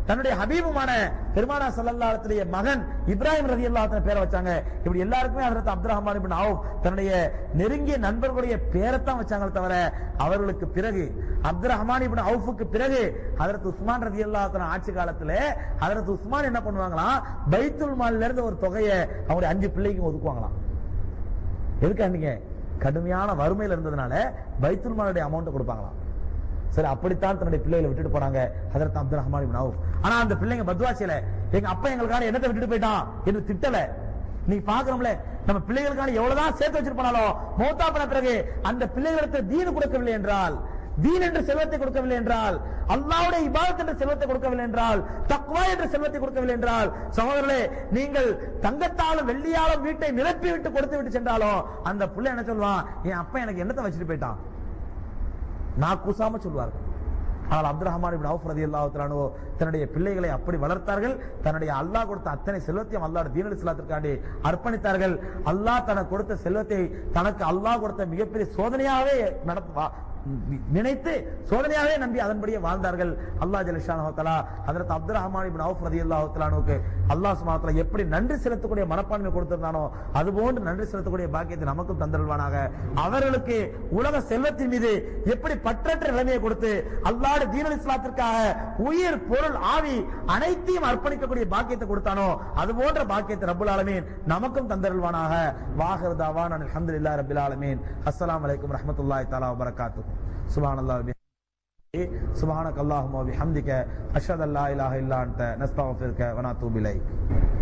தன்னுடைய ஹபீபுமான பெருமானா சல்லல்லாஹுடைய மகன் இப்ராஹிம் ரலியல்லாஹு பேரை வச்சாங்க இப்படி எல்லாருக்குமே Hazrat Abdul Rahman ibn Awf தன்னுடைய நெருங்கிய நண்பர்களுடைய பேரைத்தான் வச்சாங்களே தவிர அவர்களுக்கு பிறகு அப்துல் ரஹ்மான் இப்னு அவுஃபுக்கு பிறகு ஹஜரத் உஸ்மான் ரலியல்லாஹு ஆட்சி காலத்துல ஹஜரத் உஸ்மான் என்ன பண்ணுவாங்களாம் பைத்துல் மால்ல இருந்து ஒரு தொகையை அவங்களுடைய அஞ்சு பிள்ளைக்கும் ஒதுக்குவாங்களாம் எதுக்காண்டிங்க கடுமையான வறுமையில இருந்ததுனால பைத்துல் மாலுடைய அமௌண்ட் கொடுப்பாங்களாம் சரி அப்படித்தான் தன்னுடைய பிள்ளைகளை விட்டுட்டு போனாங்க Hazrat Abdul Rahman ibn Awf ஆனா அந்த பிள்ளைங்க பத்வாசியில எங்க அப்பா எங்களுக்கான என்னத்தை விட்டுட்டு போயிட்டான் என்று திட்டல நீ பாக்குறோம்ல நம்ம பிள்ளைகளுக்கான எவ்வளவுதான் சேர்த்து வச்சிருப்பானாலும் மௌத்தா பண்ண பிறகு அந்த பிள்ளைகளுக்கு தீனு கொடுக்கவில்லை என்றால் தீன் என்ற செல்வத்தை கொடுக்கவில்லை என்றால் அல்லாவுடைய இபாதத் என்ற செல்வத்தை கொடுக்கவில்லை என்றால் தக்வா என்ற செல்வத்தை கொடுக்கவில்லை என்றால் சகோதரர்களே நீங்கள் தங்கத்தாலும் வெள்ளியாலும் வீட்டை நிரப்பி விட்டு கொடுத்து விட்டு சென்றாலும் அந்த புள்ள என்ன சொல்லுவான் என் அப்பா எனக்கு என்னத்தை வச்சுட்டு போயிட்டான் நான் கூசாம சொல்வார்கள் ஆனால் அப்துல் ரஹ்மான் இப்னு அவுஃப் ரலியல்லாஹு தஆலா அன்ஹு தன்னுடைய பிள்ளைகளை அப்படி வளர்த்தார்கள் தன்னுடைய அல்லாஹ் கொடுத்த அத்தனை செல்வத்தையும் அல்லாஹ் தீனல் இஸ்லாத்திற்காண்டி அர்ப்பணித்தார்கள் அல்லாஹ் தனக்கு கொடுத்த செல்வத்தை தனக்கு அல்லாஹ் கொடுத்த மிகப்பெரிய சோதனையாகவே நடத்துவா நினைத்து சோதனையாவே நம்பி அதன்படியே வாழ்ந்தார்கள் அல்லாஹ் ஜலிஷானு தலா Hazrat Abdul Rahman ibn Awf ரலியல்லாஹு தஆலாவுக்கு அல்லாஹ் சுப்ஹானஹு வ தஆலா எப்படி நன்றி செலுத்தக்கூடிய மனப்பான்மை கொடுத்திருந்தானோ அதுபோன்று நன்றி செலுத்தக்கூடிய பாக்கியத்தை நமக்கும் தந்தருள்வானாக அவர்களுக்கு உலக செல்வத்தின் மீது எப்படி பற்றற்ற நிலைமையை கொடுத்து அல்லாஹ் தீனல் இஸ்லாத்திற்காக உயிர் பொருள் ஆவி அனைத்தையும் அர்ப்பணிக்கக்கூடிய பாக்கியத்தை கொடுத்தானோ அது போன்ற பாக்கியத்தை ரப்புல் ஆலமீன் நமக்கும் தந்தருள்வானாக வாஹிர் தாவான் அல்ஹம்துலில்லாஹி ரப்பில் ஆலமீன் அஸ்ஸலாமு அலைக்கும் ரஹ்மத்துல்லாஹி தஆலா வ பரக்காத்துஹு சுப்ஹானல்லாஹி سبحانك اللهم وبحمدك أشهد أن لا إله إلا أنت نستغفرك ونتوب إليك